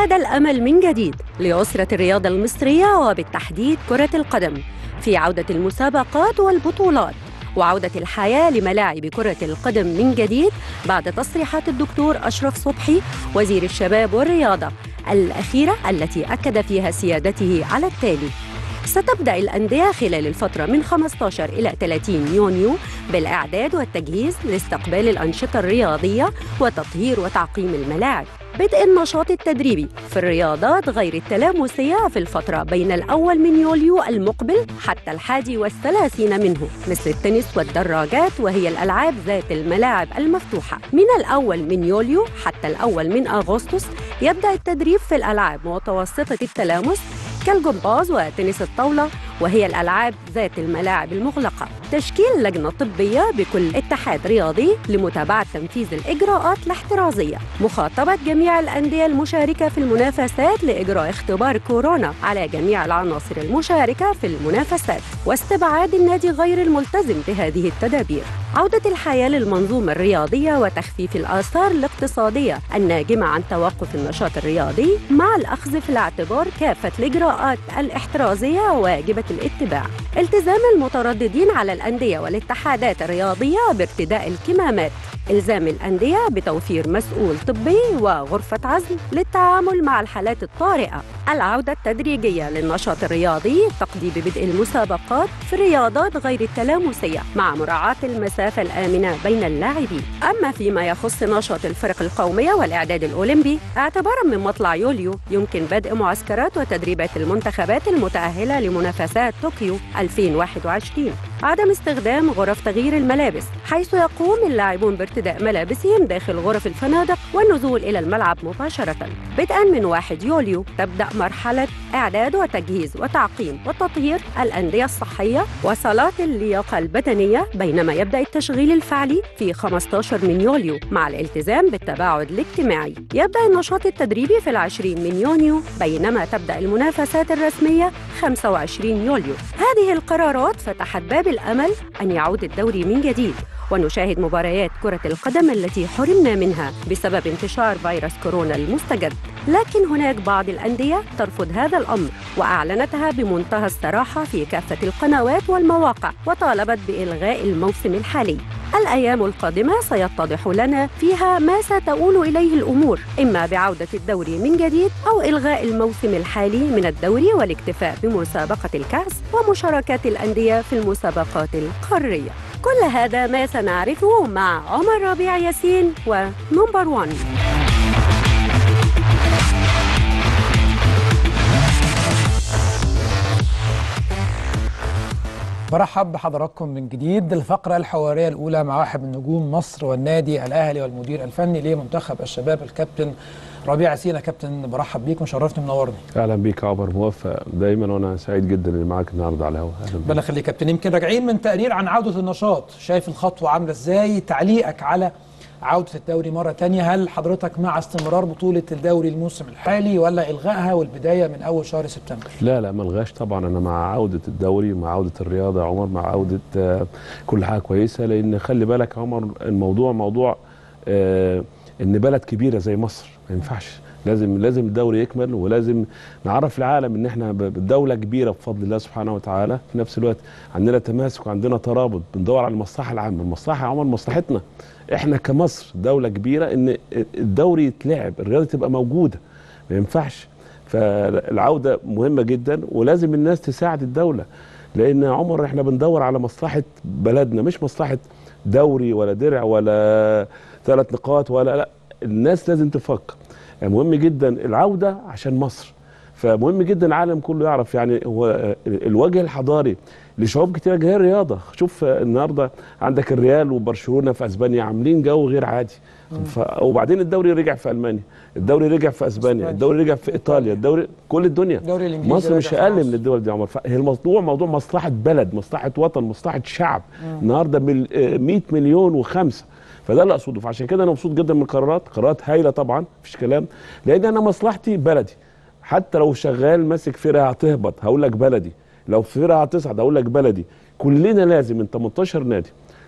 عاد الأمل من جديد لأسرة الرياضة المصرية وبالتحديد كرة القدم في عودة المسابقات والبطولات وعودة الحياة لملاعب كرة القدم من جديد بعد تصريحات الدكتور أشرف صبحي وزير الشباب والرياضة الأخيرة التي أكد فيها سيادته على التالي ستبدأ الأندية خلال الفترة من 15 إلى 30 يونيو بالإعداد والتجهيز لاستقبال الأنشطة الرياضية وتطهير وتعقيم الملاعب بدء النشاط التدريبي في الرياضات غير التلامسية في الفترة بين الأول من يوليو المقبل حتى الحادي والثلاثين منه مثل التنس والدراجات وهي الألعاب ذات الملاعب المفتوحة من الأول من يوليو حتى الأول من أغسطس يبدأ التدريب في الألعاب متوسطة التلامس كالجمباز وتنس الطاولة وهي الألعاب ذات الملاعب المغلقة تشكيل لجنة طبية بكل اتحاد رياضي لمتابعة تنفيذ الإجراءات الاحترازية مخاطبة جميع الأندية المشاركة في المنافسات لإجراء اختبار كورونا على جميع العناصر المشاركة في المنافسات واستبعاد النادي غير الملتزم بهذه التدابير عودة الحياة للمنظومة الرياضية وتخفيف الآثار الاقتصادية الناجمة عن توقف النشاط الرياضي مع الأخذ في الاعتبار كافة الإجراءات الاحترازية واجبة الاتباع التزام المترددين على الأندية والاتحادات الرياضية بارتداء الكمامات إلزام الأندية بتوفير مسؤول طبي وغرفة عزل للتعامل مع الحالات الطارئة العودة التدريجية للنشاط الرياضي تقضي ببدء المسابقات في الرياضات غير التلامسية مع مراعاة المسافة الآمنة بين اللاعبين أما فيما يخص نشاط الفرق القومية والإعداد الأولمبي اعتبارا من مطلع يوليو يمكن بدء معسكرات وتدريبات المنتخبات المتأهلة لمنافسات طوكيو 2021 عدم استخدام غرف تغيير الملابس حيث يقوم اللاعبون بارتداء ملابسهم داخل غرف الفنادق والنزول إلى الملعب مباشرة بدءا من 1 يوليو تبدأ مرحلة إعداد وتجهيز وتعقيم وتطهير الأندية الصحية وصالات اللياقة البدنية بينما يبدأ التشغيل الفعلي في 15 من يوليو مع الالتزام بالتباعد الاجتماعي يبدأ النشاط التدريبي في العشرين من يونيو بينما تبدأ المنافسات الرسمية 25 يوليو هذه القرارات فتحت باب الأمل أن يعود الدوري من جديد ونشاهد مباريات كرة القدم التي حرمنا منها بسبب انتشار فيروس كورونا المستجد لكن هناك بعض الأندية ترفض هذا الأمر وأعلنتها بمنتهى الصراحة في كافة القنوات والمواقع وطالبت بإلغاء الموسم الحالي الأيام القادمة سيتضح لنا فيها ما ستؤول إليه الأمور إما بعودة الدوري من جديد أو إلغاء الموسم الحالي من الدوري والاكتفاء بمسابقة الكأس ومشاركات الأندية في المسابقات القارية كل هذا ما سنعرفه مع عمر ربيع ياسين ونمبر 1 برحب بحضراتكم من جديد الفقرة الحوارية الأولى مع واحد من نجوم مصر والنادي الأهلي والمدير الفني لمنتخب الشباب الكابتن ربيع سينا كابتن برحب بيك وشرفني منورني اهلا بيك يا عمر موفق دايما وانا سعيد جدا اني معاك النهارده على الهواء اهلا بيك ربنا يخليك كابتن يمكن راجعين من تقرير عن عودة النشاط شايف الخطوة عاملة ازاي تعليقك على عودة الدوري مرة تانية هل حضرتك مع استمرار بطولة الدوري الموسم الحالي ولا إلغائها والبداية من أول شهر سبتمبر لا لا ملغاش طبعا انا مع عوده الدوري مع عوده الرياضه يا عمر مع عوده آه، كل حاجه كويسه لان خلي بالك يا عمر الموضوع موضوع آه، ان بلد كبيره زي مصر ما ينفعش لازم لازم الدوري يكمل ولازم نعرف العالم ان احنا ب- بدوله كبيره بفضل الله سبحانه وتعالى في نفس الوقت عندنا تماسك وعندنا ترابط بندور على المصلحه العامه المصلحه يا عمر مصلحتنا احنا كمصر دوله كبيره ان الدوري يتلعب الرياضه تبقى موجوده ما ينفعش فالعوده مهمه جدا ولازم الناس تساعد الدوله لان يا عمر احنا بندور على مصلحه بلدنا مش مصلحه دوري ولا درع ولا ثلاث نقاط ولا لا الناس لازم تفكر يعني مهم جدا العوده عشان مصر فمهم جدا العالم كله يعرف يعني هو الوجه الحضاري لشعوب كتير جايه الرياضه شوف النهارده عندك الريال وبرشلونه في اسبانيا عاملين جو غير عادي ف... وبعدين الدوري رجع في المانيا الدوري رجع في اسبانيا الدوري رجع في ايطاليا الدوري كل الدنيا الدوري الإنجليزي مصر رجع مش في اقل مصر. من الدول دي يا عمر هي الموضوع موضوع مصلحه بلد مصلحه وطن مصلحه شعب النهارده مل... آه، 100 مليون وخمسه فده اللي اقصده فعشان كده انا مبسوط جدا من القرارات قرارات هايله طبعا مفيش كلام لان انا مصلحتي بلدي حتى لو شغال ماسك فرقه هتهبط هقول لك بلدي لو فرقه هتصعد هقول لك بلدي كلنا لازم من 18 نادي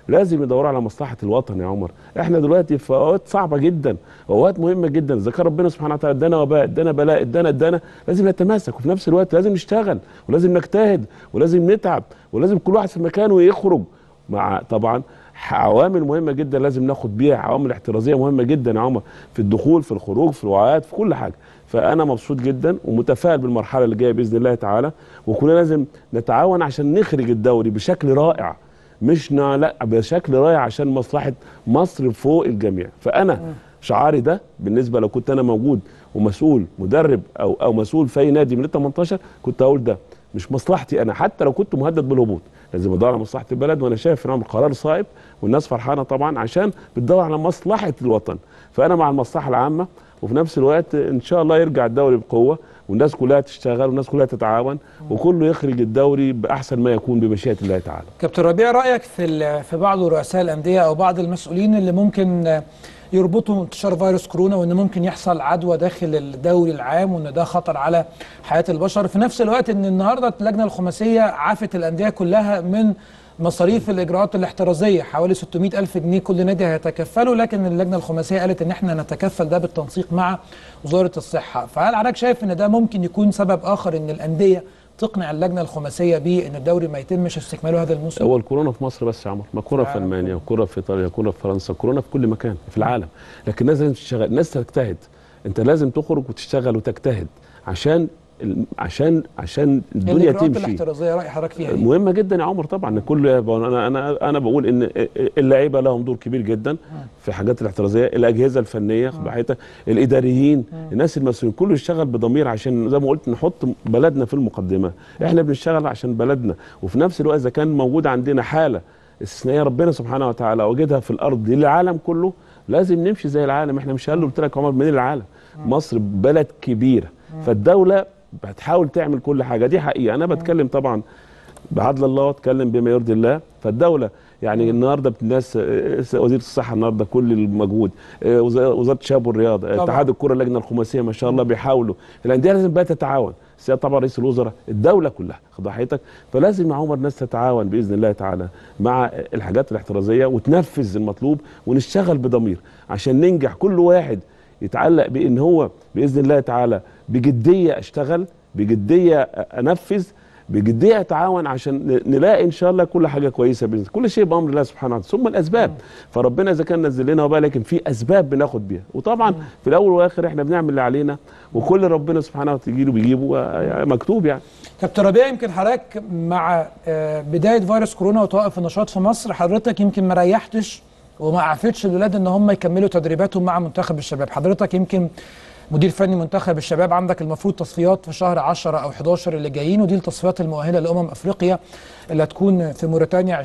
لازم يدوروا على مصلحه الوطن يا عمر احنا دلوقتي في اوقات صعبه جدا اوقات مهمه جدا اذا كان ربنا سبحانه وتعالى ادانا وباء ادانا بلاء ادانا ادانا لازم نتماسك وفي نفس الوقت لازم نشتغل ولازم نجتهد ولازم نتعب ولازم كل واحد في مكانه يخرج مع طبعا عوامل مهمه جدا لازم ناخد بيها عوامل احترازيه مهمه جدا يا عمر في الدخول في الخروج في الوعيات في كل حاجه فانا مبسوط جدا ومتفائل بالمرحله اللي جايه باذن الله تعالى وكلنا لازم نتعاون عشان نخرج الدوري بشكل رائع مش نا- لا بشكل رائع عشان مصلحه مصر فوق الجميع فانا شعاري ده بالنسبه لو كنت انا موجود ومسؤول مدرب او او مسؤول في اي نادي من ال 18 كنت اقول ده مش مصلحتي انا حتى لو كنت مهدد بالهبوط لازم ادور على مصلحه البلد وانا شايف ان هو قرار صائب والناس فرحانه طبعا عشان بتدور على مصلحه الوطن فانا مع المصلحه العامه وفي نفس الوقت ان شاء الله يرجع الدوري بقوه والناس كلها تشتغل والناس كلها تتعاون وكله يخرج الدوري باحسن ما يكون بمشيئه الله تعالى كابتن ربيع رايك في ال- في بعض رؤساء الانديه او بعض المسؤولين اللي ممكن آه، يربطوا انتشار فيروس كورونا وان ممكن يحصل عدوى داخل الدوري العام وان ده خطر على حياه البشر في نفس الوقت ان النهارده اللجنه الخماسيه عافت الانديه كلها من مصاريف الاجراءات الاحترازيه حوالي 600 الف جنيه كل نادي هيتكفله لكن اللجنه الخماسيه قالت ان احنا نتكفل ده بالتنسيق مع وزاره الصحه فهل حضرتك شايف ان ده ممكن يكون سبب اخر ان الانديه تقنع اللجنه الخماسيه بان الدوري ما يتمش استكماله هذا الموسم هو الكورونا في مصر بس يا عمر ما كورونا في العالم المانيا وكورونا في ايطاليا وكورونا في فرنسا كورونا في كل مكان في العالم لكن الناس لازم تشتغل الناس تجتهد انت لازم تخرج وتشتغل وتجتهد عشان ال- عشان عشان الدنيا الاجراءات تمشي الاحترازيه راي حضرتك فيها ايه؟ مهمه جدا يا عمر طبعا كل انا انا انا بقول ان اللعيبه لهم دور كبير جدا في حاجات الاحترازيه الاجهزه الفنيه بحيث الاداريين الناس المسؤولين كله يشتغل بضمير عشان زي ما قلت نحط بلدنا في المقدمه احنا بنشتغل عشان بلدنا وفي نفس الوقت اذا كان موجود عندنا حاله استثنائيه ربنا سبحانه وتعالى وجدها في الارض للعالم كله لازم نمشي زي العالم احنا مش قال قلت لك يا عمر من العالم مصر بلد كبيره فالدوله هتحاول تعمل كل حاجه دي حقيقه انا بتكلم طبعا بعدل الله واتكلم بما يرضي الله فالدوله يعني النهارده الناس آه، وزير الصحه النهارده كل المجهود آه، وز- وزاره الشباب والرياضه طبعاً. اتحاد الكره اللجنه الخماسيه ما شاء الله بيحاولوا الانديه لازم بقى تتعاون سيادة طبعا رئيس الوزراء الدوله كلها خد حضرتك فلازم يا عمر الناس تتعاون باذن الله تعالى مع الحاجات الاحترازيه وتنفذ المطلوب ونشتغل بضمير عشان ننجح كل واحد يتعلق بان هو باذن الله تعالى بجديه اشتغل بجديه انفذ بجديه اتعاون عشان ن- نلاقي ان شاء الله كل حاجه كويسه باذن كل شيء بامر الله سبحانه وتعالى ثم الاسباب فربنا اذا كان نزل لنا وبقى لكن في اسباب بناخد بيها وطبعا في الاول والاخر احنا بنعمل اللي علينا وكل ربنا سبحانه وتعالى يجيله بيجيبه آه، مكتوب يعني كابتن ربيع يمكن حضرتك مع آه، بدايه فيروس كورونا وتوقف النشاط في مصر حضرتك يمكن ما ريحتش وما عفتش الولاد ان هم يكملوا تدريباتهم مع منتخب الشباب حضرتك يمكن مدير فني منتخب الشباب عندك المفروض تصفيات في شهر 10 او 11 اللي جايين ودي التصفيات المؤهله لامم افريقيا اللي هتكون في موريتانيا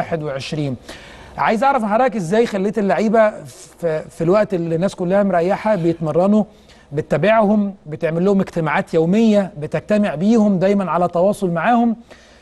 2021 عايز اعرف حضرتك ازاي خليت اللعيبه في, في الوقت اللي الناس كلها مريحه بيتمرنوا بتتابعهم بتعمل لهم اجتماعات يوميه بتجتمع بيهم دايما على تواصل معاهم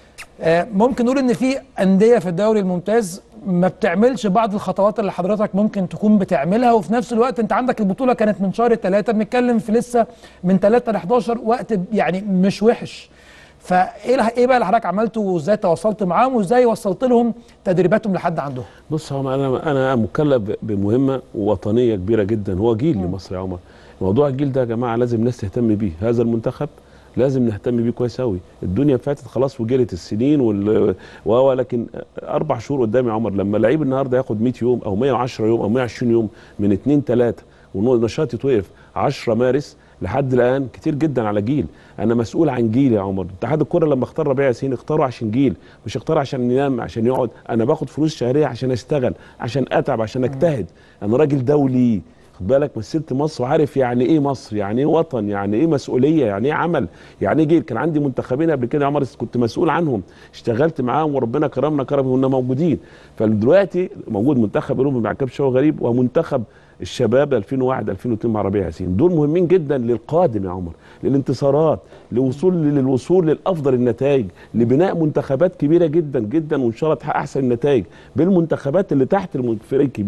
آه، ممكن نقول ان في انديه في الدوري الممتاز ما بتعملش بعض الخطوات اللي حضرتك ممكن تكون بتعملها وفي نفس الوقت انت عندك البطوله كانت من شهر ثلاثة بنتكلم في لسه من 3 ل 11 وقت يعني مش وحش فايه الح- ايه بقى اللي حضرتك عملته وازاي تواصلت معاهم وازاي وصلت لهم تدريباتهم لحد عندهم بص هو انا انا مكلف بمهمه وطنيه كبيره جدا هو جيل لمصر يا عمر موضوع الجيل ده يا جماعه لازم الناس تهتم بيه هذا المنتخب لازم نهتم بيه كويس قوي الدنيا فاتت خلاص وجرت السنين وال و لكن اربع شهور قدام يا عمر لما لعيب النهارده ياخد 100 يوم او 110 يوم او 120 يوم من 2 3 والنشاط يتوقف 10 مارس لحد الان كتير جدا على جيل انا مسؤول عن جيل يا عمر اتحاد الكره لما اختار ربيع ياسين اختاره عشان جيل مش اختاره عشان ينام عشان يقعد انا باخد فلوس شهريه عشان اشتغل عشان اتعب عشان اجتهد انا راجل دولي خد بالك مثلت مصر وعارف يعني ايه مصر يعني ايه وطن يعني ايه مسؤوليه يعني ايه عمل يعني ايه جيل كان عندي منتخبين قبل كده يا عمر كنت مسؤول عنهم اشتغلت معاهم وربنا كرمنا كرم كنا موجودين فدلوقتي موجود منتخب اولمبي مع كابتن شوقي غريب ومنتخب الشباب 2001 2002 مع ربيع ياسين دول مهمين جدا للقادم يا عمر للانتصارات لوصول للوصول للافضل النتائج لبناء منتخبات كبيره جدا جدا وان شاء الله تحقق احسن النتائج بالمنتخبات اللي تحت الفريق الكبير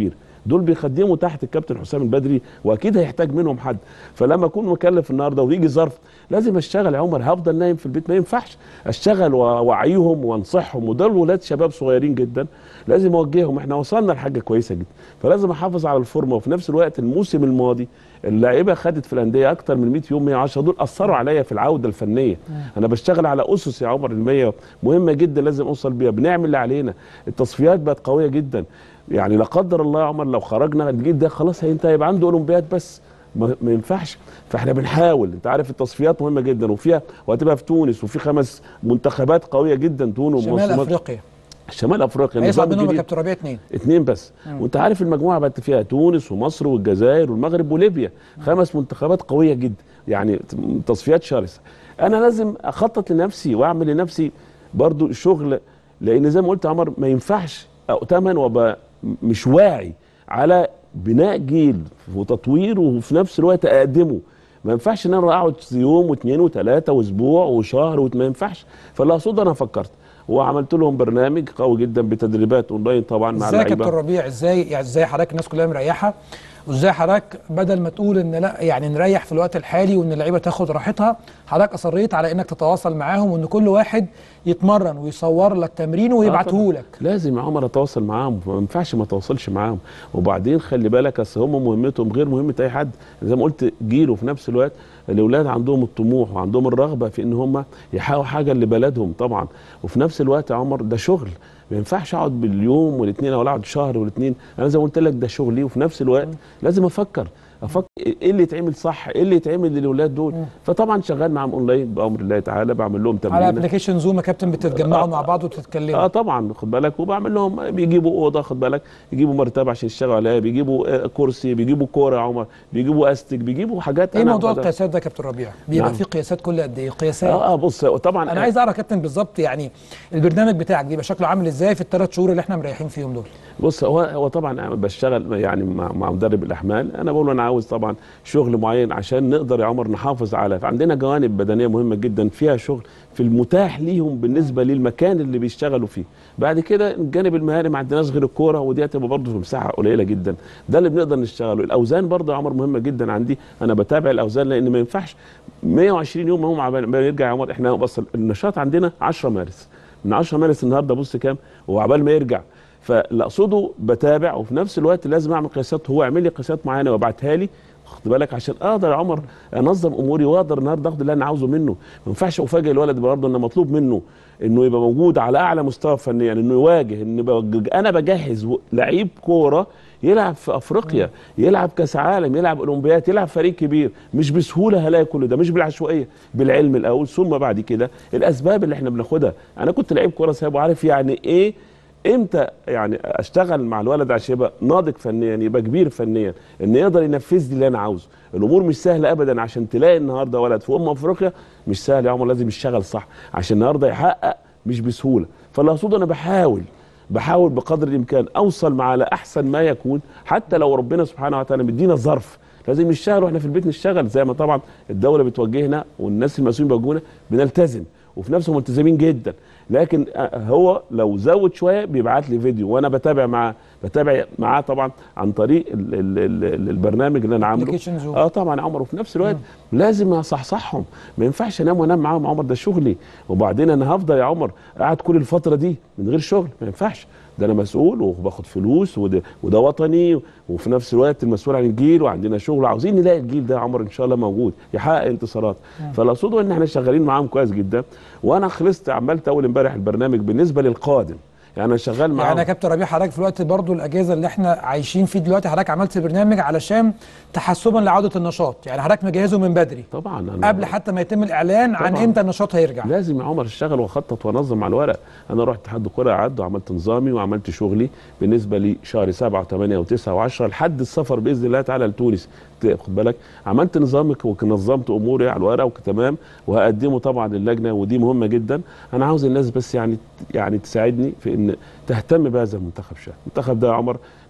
دول بيخدموا تحت الكابتن حسام البدري واكيد هيحتاج منهم حد فلما اكون مكلف النهارده ويجي ظرف لازم اشتغل يا عمر هفضل نايم في البيت ما ينفعش اشتغل واوعيهم وانصحهم ودول ولاد شباب صغيرين جدا لازم اوجههم احنا وصلنا لحاجه كويسه جدا فلازم احافظ على الفورمه وفي نفس الوقت الموسم الماضي اللعيبه خدت في الانديه اكتر من 100 يوم 110 دول اثروا عليا في العوده الفنيه انا بشتغل على اسس يا عمر المية مهمه جدا لازم اوصل بيها بنعمل اللي علينا التصفيات بقت قويه جدا يعني لا قدر الله يا عمر لو خرجنا الجيل ده خلاص هينتهي يبقى عنده اولمبياد بس ما ما ينفعش فاحنا بنحاول انت عارف التصفيات مهمه جدا وفيها وهتبقى في تونس وفي خمس منتخبات قويه جدا تونس شمال افريقيا شمال افريقيا هيصعد النظام منهم يا الجديد- كابتن ربيع اثنين اتنين بس وانت عارف المجموعه بقت فيها تونس ومصر والجزائر والمغرب وليبيا خمس منتخبات قويه جدا يعني تصفيات شرسه انا لازم اخطط لنفسي واعمل لنفسي برضو شغل لان زي ما قلت يا عمر ما ينفعش اؤتمن وابقى مش واعي على بناء جيل وتطوير وفي نفس الوقت اقدمه ما ينفعش ان انا اقعد يوم واثنين وثلاثه واسبوع وشهر وما ينفعش فاللي اقصده انا فكرت وعملت لهم برنامج قوي جدا بتدريبات اونلاين طبعا مع ازاي يا كابتن اللعيبه ربيع ازاي يعني ازاي حضرتك الناس كلها مريحه وازاي حضرتك بدل ما تقول ان لا يعني نريح في الوقت الحالي وان اللعيبه تاخد راحتها حضرتك اصريت على انك تتواصل معاهم وان كل واحد يتمرن ويصور لك تمرين ويبعته لك لازم يا عمر اتواصل معاهم ما ينفعش ما اتواصلش معاهم وبعدين خلي بالك اصل هم مهمتهم غير مهمه اي حد زي ما قلت جيل وفي نفس الوقت الاولاد عندهم الطموح وعندهم الرغبه في ان هم يحققوا حاجه لبلدهم طبعا وفي نفس الوقت يا عمر ده شغل ما ينفعش اقعد باليوم والاثنين او اقعد شهر والاثنين انا زي ما قلت لك ده شغلي وفي نفس الوقت لازم افكر افكر ايه اللي يتعمل صح ايه اللي يتعمل للاولاد دول فطبعا شغال معاهم اونلاين بامر الله تعالى بعمل لهم على تمرين ابلكيشن زوم يا كابتن بتتجمعوا مع بعض وتتكلموا اه طبعا خد بالك وبعمل لهم بيجيبوا اوضه خد بالك يجيبوا مرتبه عشان يشتغلوا عليها بيجيبوا آه، كرسي بيجيبوا كوره يا عمر بيجيبوا استك بيجيبوا حاجات ايه أنا موضوع بقدر- القياسات ده يا كابتن ربيع بيبقى نعم. في قياسات كل قد ايه قياسات اه اه بص طبعا انا عايز اعرف يا كابتن بالظبط يعني البرنامج بتاعك بيبقى شكله عامل ازاي في الثلاث شهور اللي احنا مريحين فيهم دول بص هو هو طبعا أنا بشتغل يعني مع, مع مدرب الاحمال انا بقول له انا عاوز طبعا شغل معين عشان نقدر يا عمر نحافظ على عندنا جوانب بدنيه مهمه جدا فيها شغل في المتاح ليهم بالنسبه للمكان اللي بيشتغلوا فيه بعد كده الجانب المهاري ما عندناش غير الكوره ودي هتبقى برضه في مساحه قليله جدا ده اللي بنقدر نشتغله الاوزان برضه يا عمر مهمه جدا عندي انا بتابع الاوزان لان ما ينفعش 120 يوم هم عبال ما يرجع يا عمر احنا بص النشاط عندنا 10 مارس من 10 مارس النهارده بص كام وعبال ما يرجع فاللي اقصده بتابع وفي نفس الوقت لازم اعمل قياسات هو يعمل لي قياسات معينه وابعتها لي خد بالك عشان اقدر يا عمر انظم اموري واقدر النهارده اخد اللي انا عاوزه منه ما ينفعش افاجئ الولد برضه ان مطلوب منه انه يبقى موجود على اعلى مستوى فنيا انه يواجه ان بوج- انا بجهز و- لعيب كوره يلعب في افريقيا يلعب كاس عالم يلعب اولمبياد يلعب فريق كبير مش بسهوله هلاقي كل ده مش بالعشوائيه بالعلم الاول ثم بعد كده الاسباب اللي احنا بناخدها انا كنت لعيب كوره سايب وعارف يعني ايه امتى يعني اشتغل مع الولد عشان يبقى ناضج فنيا يبقى كبير فنيا ان يقدر ينفذ لي اللي انا عاوزه الامور مش سهله ابدا عشان تلاقي النهارده ولد في ام افريقيا مش سهل يا عمر لازم يشتغل صح عشان النهارده يحقق مش بسهوله فاللي اقصده انا بحاول بحاول بقدر الامكان اوصل مع على احسن ما يكون حتى لو ربنا سبحانه وتعالى مدينا ظرف لازم نشتغل واحنا في البيت نشتغل زي ما طبعا الدوله بتوجهنا والناس المسؤولين بيوجهونا بنلتزم وفي نفسه ملتزمين جدا لكن آه، هو لو زود شويه بيبعت لي فيديو وانا بتابع معاه بتابع معاه طبعا عن طريق ال ال ال البرنامج اللي انا عامله Application Zoom. اه طبعا يا عمر وفي نفس الوقت لازم اصحصحهم ما ينفعش انام وانام معاهم يا عمر ده شغلي وبعدين انا هفضل يا عمر قاعد كل الفتره دي من غير شغل ما ينفعش ده انا مسؤول وباخد فلوس وده, وده وطني وفي نفس الوقت المسؤول عن الجيل وعندنا شغل عاوزين نلاقي الجيل ده يا عمر ان شاء الله موجود يحقق انتصارات فاللي اقصده ان احنا شغالين معاهم كويس جدا وانا خلصت عملت اول امبارح البرنامج بالنسبه للقادم يعني انا شغال معاهم يعني يا كابتن ربيع حضرتك في الوقت برضو الاجازه اللي احنا عايشين فيه دلوقتي حضرتك عملت برنامج علشان تحسبا لعوده النشاط يعني حضرتك مجهزه من بدري طبعا أنا قبل حتى ما يتم الاعلان عن طبعاً. امتى النشاط هيرجع لازم يا عمر اشتغل واخطط وانظم على الورق انا رحت اتحاد الكره قعدت وعملت نظامي وعملت شغلي بالنسبه لشهر 7 و8 و9 و10 لحد السفر باذن الله تعالى لتونس ت- خد بالك عملت نظامك ونظمت اموري على الورق وتمام وهقدمه طبعا للجنه ودي مهمه جدا انا عاوز الناس بس يعني يعني تساعدني في ان تهتم بهذا المنتخب شويه المنتخب ده يا عمر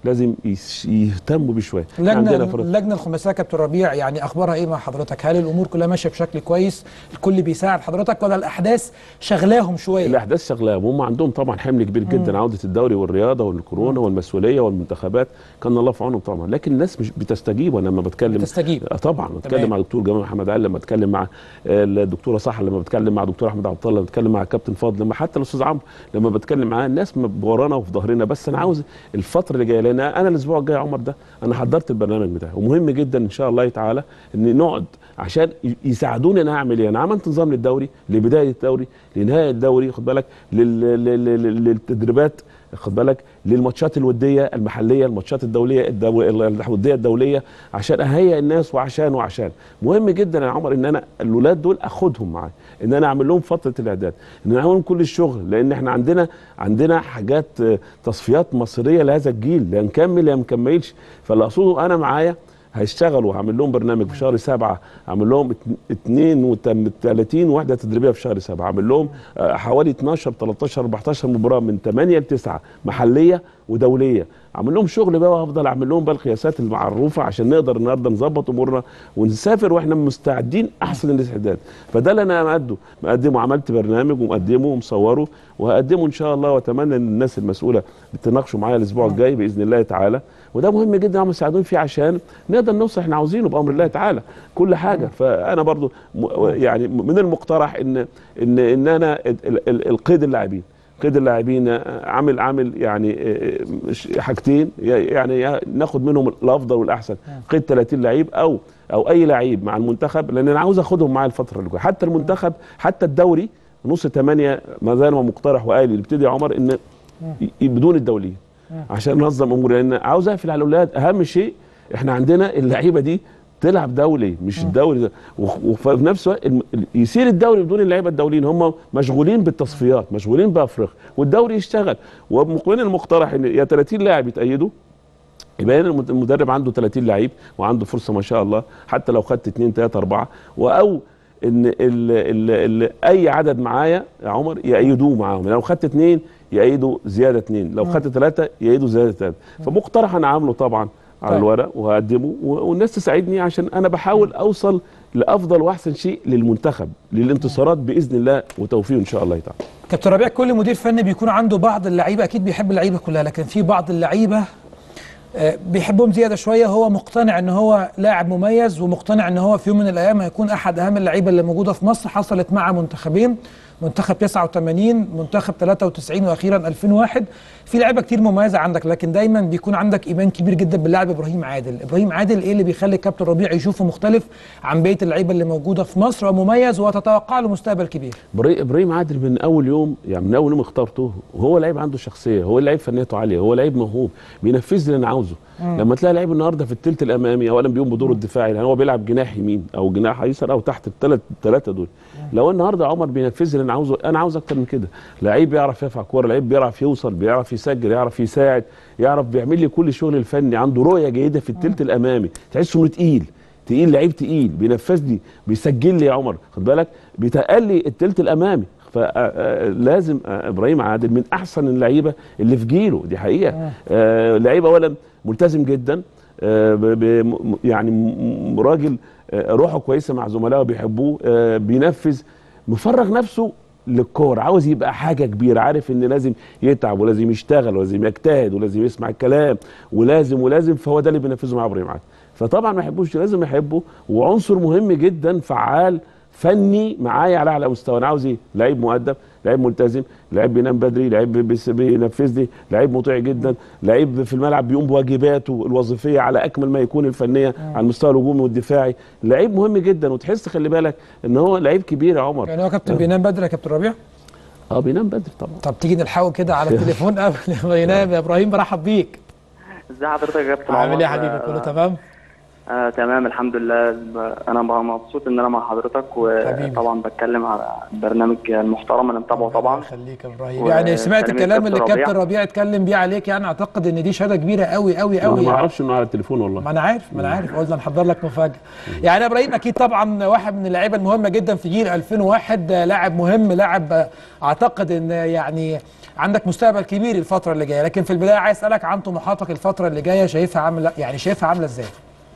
لازم يس- يهتموا بيه شويه اللجنه في- اللجنه الخماسيه كابتن ربيع يعني اخبارها ايه مع حضرتك؟ هل الامور كلها ماشيه بشكل كويس؟ الكل بيساعد حضرتك ولا الاحداث شغلاهم شويه؟ الاحداث شغلاهم هم عندهم طبعا حمل كبير جدا عوده الدوري والرياضه والكورونا والمسؤوليه والمنتخبات كان الله في عونهم طبعا لكن الناس مش بتستجيب وانا لما بتكلم بتستجيب. آه طبعا بتكلم تمام. مع دكتور جمال محمد علي لما بتكلم مع آه، الدكتوره صح لما بتكلم مع دكتور احمد عبد الله لما بتكلم مع الكابتن فاضل لما حتى الاستاذ عمرو لما بتكلم معاه الناس م- ورانا وفي ظهرنا بس انا عاوز الفتره اللي جايه لان انا الاسبوع الجاي يا عمر ده انا حضرت البرنامج بتاعي ومهم جدا ان شاء الله تعالى ان نقعد عشان ي- يساعدوني انا اعمل ايه انا عملت نظام للدوري لبدايه الدوري لنهايه الدوري خد بالك لل- لل- لل- للتدريبات خد بالك للماتشات الوديه المحليه الماتشات الدوليه الدو... الوديه الدوليه عشان اهيئ الناس وعشان وعشان مهم جدا يا عمر ان انا الولاد دول اخدهم معايا ان انا اعمل لهم فتره الاعداد ان انا اعمل لهم كل الشغل لان احنا عندنا عندنا حاجات آه، تصفيات مصيريه لهذا الجيل لا نكمل يا مكملش فاللي اقصده انا معايا هيشتغلوا هعمل لهم برنامج في شهر سبعة هعمل لهم ات- 32 وحده تدريبيه في شهر سبعة هعمل لهم آه، حوالي 12 13 14 مباراه من 8 ل 9 محليه ودوليه اعمل لهم شغل بقى وافضل اعمل لهم بقى القياسات المعروفه عشان نقدر النهارده نظبط امورنا ونسافر واحنا مستعدين احسن الاستعداد فده اللي انا مقدمه مقدمه عملت برنامج ومقدمه ومصوره وهقدمه ان شاء الله واتمنى ان الناس المسؤوله تناقشوا معايا الاسبوع الجاي باذن الله تعالى وده مهم جدا هم يساعدوني فيه عشان نقدر نوصل احنا عاوزينه بامر الله تعالى كل حاجه فانا برضو م- يعني من المقترح ان ان ان انا ال- ال- القيد اللاعبين قيد اللاعبين آه، عامل عامل يعني آه، مش حاجتين يعني يا ناخد منهم الافضل والاحسن قيد 30 لعيب او او اي لعيب مع المنتخب لان انا عاوز اخدهم معايا الفتره اللي جايه حتى المنتخب حتى الدوري نص ثمانية ما زال ما مقترح وقال يبتدي يا عمر ان ي- بدون الدوليين عشان ننظم امور لان عاوز اقفل على الاولاد اهم شيء احنا عندنا اللعيبه دي تلعب دولي مش الدوري ده وخ- وفي نفس الوقت الم- يصير الدوري بدون اللعيبه الدوليين هم مشغولين بالتصفيات مشغولين بافريقيا والدوري يشتغل ومن المقترح ان يا 30 لاعب يتأيدوا يبقى هنا المد- المدرب عنده 30 لعيب وعنده فرصه ما شاء الله حتى لو خدت 2 3 4 او ان ال ال ال اي عدد معايا يا عمر يأيدوه معاهم لو خدت اثنين يأيدوا زياده اثنين لو خدت ثلاثه يأيدوا زياده ثلاثه فمقترح انا عامله طبعا على طيب. الورق وهقدمه و- والناس تساعدني عشان انا بحاول اوصل لافضل واحسن شيء للمنتخب للانتصارات باذن الله وتوفيقه ان شاء الله تعالى كابتن ربيع كل مدير فني بيكون عنده بعض اللعيبه اكيد بيحب اللعيبه كلها لكن في بعض اللعيبه آه، بيحبهم زياده شويه هو مقتنع ان هو لاعب مميز ومقتنع ان هو في يوم من الايام هيكون احد اهم اللعيبه اللي موجوده في مصر حصلت مع منتخبين منتخب 89 منتخب 93 واخيرا 2001 في لعيبه كتير مميزه عندك لكن دايما بيكون عندك ايمان كبير جدا باللاعب ابراهيم عادل ابراهيم عادل ايه اللي بيخلي كابتن ربيع يشوفه مختلف عن بقيه اللعيبه اللي موجوده في مصر ومميز وتتوقع له مستقبل كبير إبراهيم- ابراهيم عادل من اول يوم يعني من اول يوم اخترته وهو لعيب عنده شخصيه هو لعيب فنيته عاليه هو لعيب موهوب بينفذ اللي انا عاوزه لما تلاقي لعيب النهارده في الثلث الامامي اولا بيقوم بدوره الدفاعي لان هو بيلعب جناح يمين او جناح ايسر او تحت الثلاث الثلاثه دول لو النهارده عمر بينفذ اللي انا عاوزه انا عاوز اكتر من كده لعيب بيعرف يرفع كوره لعيب بيعرف يوصل بيعرف يسجل يعرف يساعد يعرف بيعمل لي كل الشغل الفني عنده رؤيه جيده في الثلث الامامي تحس انه تقيل تقيل لعيب تقيل بينفذ لي بيسجل لي يا عمر خد بالك بيتقل لي الثلث الامامي فلازم ابراهيم عادل من احسن اللعيبه اللي في جيله دي حقيقه آه، لعيب اولا ملتزم جدا آه، ب- ب- م- يعني م- م- راجل آه، روحه كويسه مع زملائه بيحبوه آه، بينفذ مفرغ نفسه للكوره عاوز يبقى حاجه كبيره عارف ان لازم يتعب ولازم يشتغل ولازم يجتهد ولازم يسمع الكلام ولازم ولازم فهو ده اللي بينفذه مع ابراهيم عادل فطبعا ما يحبوش لازم يحبه وعنصر مهم جدا فعال فني معايا على اعلى مستوى انا عاوز ايه لعيب مؤدب لعيب ملتزم لعيب بينام بدري لعيب بيس- بينفذ لي لعيب مطيع جدا لعيب في الملعب بيقوم بواجباته الوظيفيه على اكمل ما يكون الفنيه على المستوى الهجومي والدفاعي لعيب مهم جدا وتحس خلي بالك ان هو لعيب كبير يا عمر يعني هو كابتن بينام بدري يا كابتن ربيع اه بينام بدري طبعا طب تيجي نلحقه كده على التليفون قبل ما ينام يا ابراهيم برحب بيك ازي حضرتك يا كابتن عامل ايه يا عمر؟ حبيبي كله آه، تمام آه تمام الحمد لله انا بقى مبسوط ان انا مع حضرتك حبيبي. وطبعا بتكلم على البرنامج المحترم اللي متابعه طبعا خليك يا ابراهيم و- يعني سمعت كلمة الكلام اللي كابتن كابتن ربيع. ربيع اتكلم بيه عليك يعني اعتقد ان دي شهاده كبيره قوي قوي انا قوي ما يعني. اعرفش انه على التليفون والله ما انا عارف ما انا عارف قلنا نحضر لك مفاجاه يعني يا ابراهيم اكيد طبعا واحد من اللعيبه المهمه جدا في جيل 2001 آه، لاعب مهم لاعب آه، اعتقد ان يعني عندك مستقبل كبير الفتره اللي جايه لكن في البدايه عايز اسالك عن طموحاتك الفتره اللي جايه شايفها عامله يعني شايفها عامله ازاي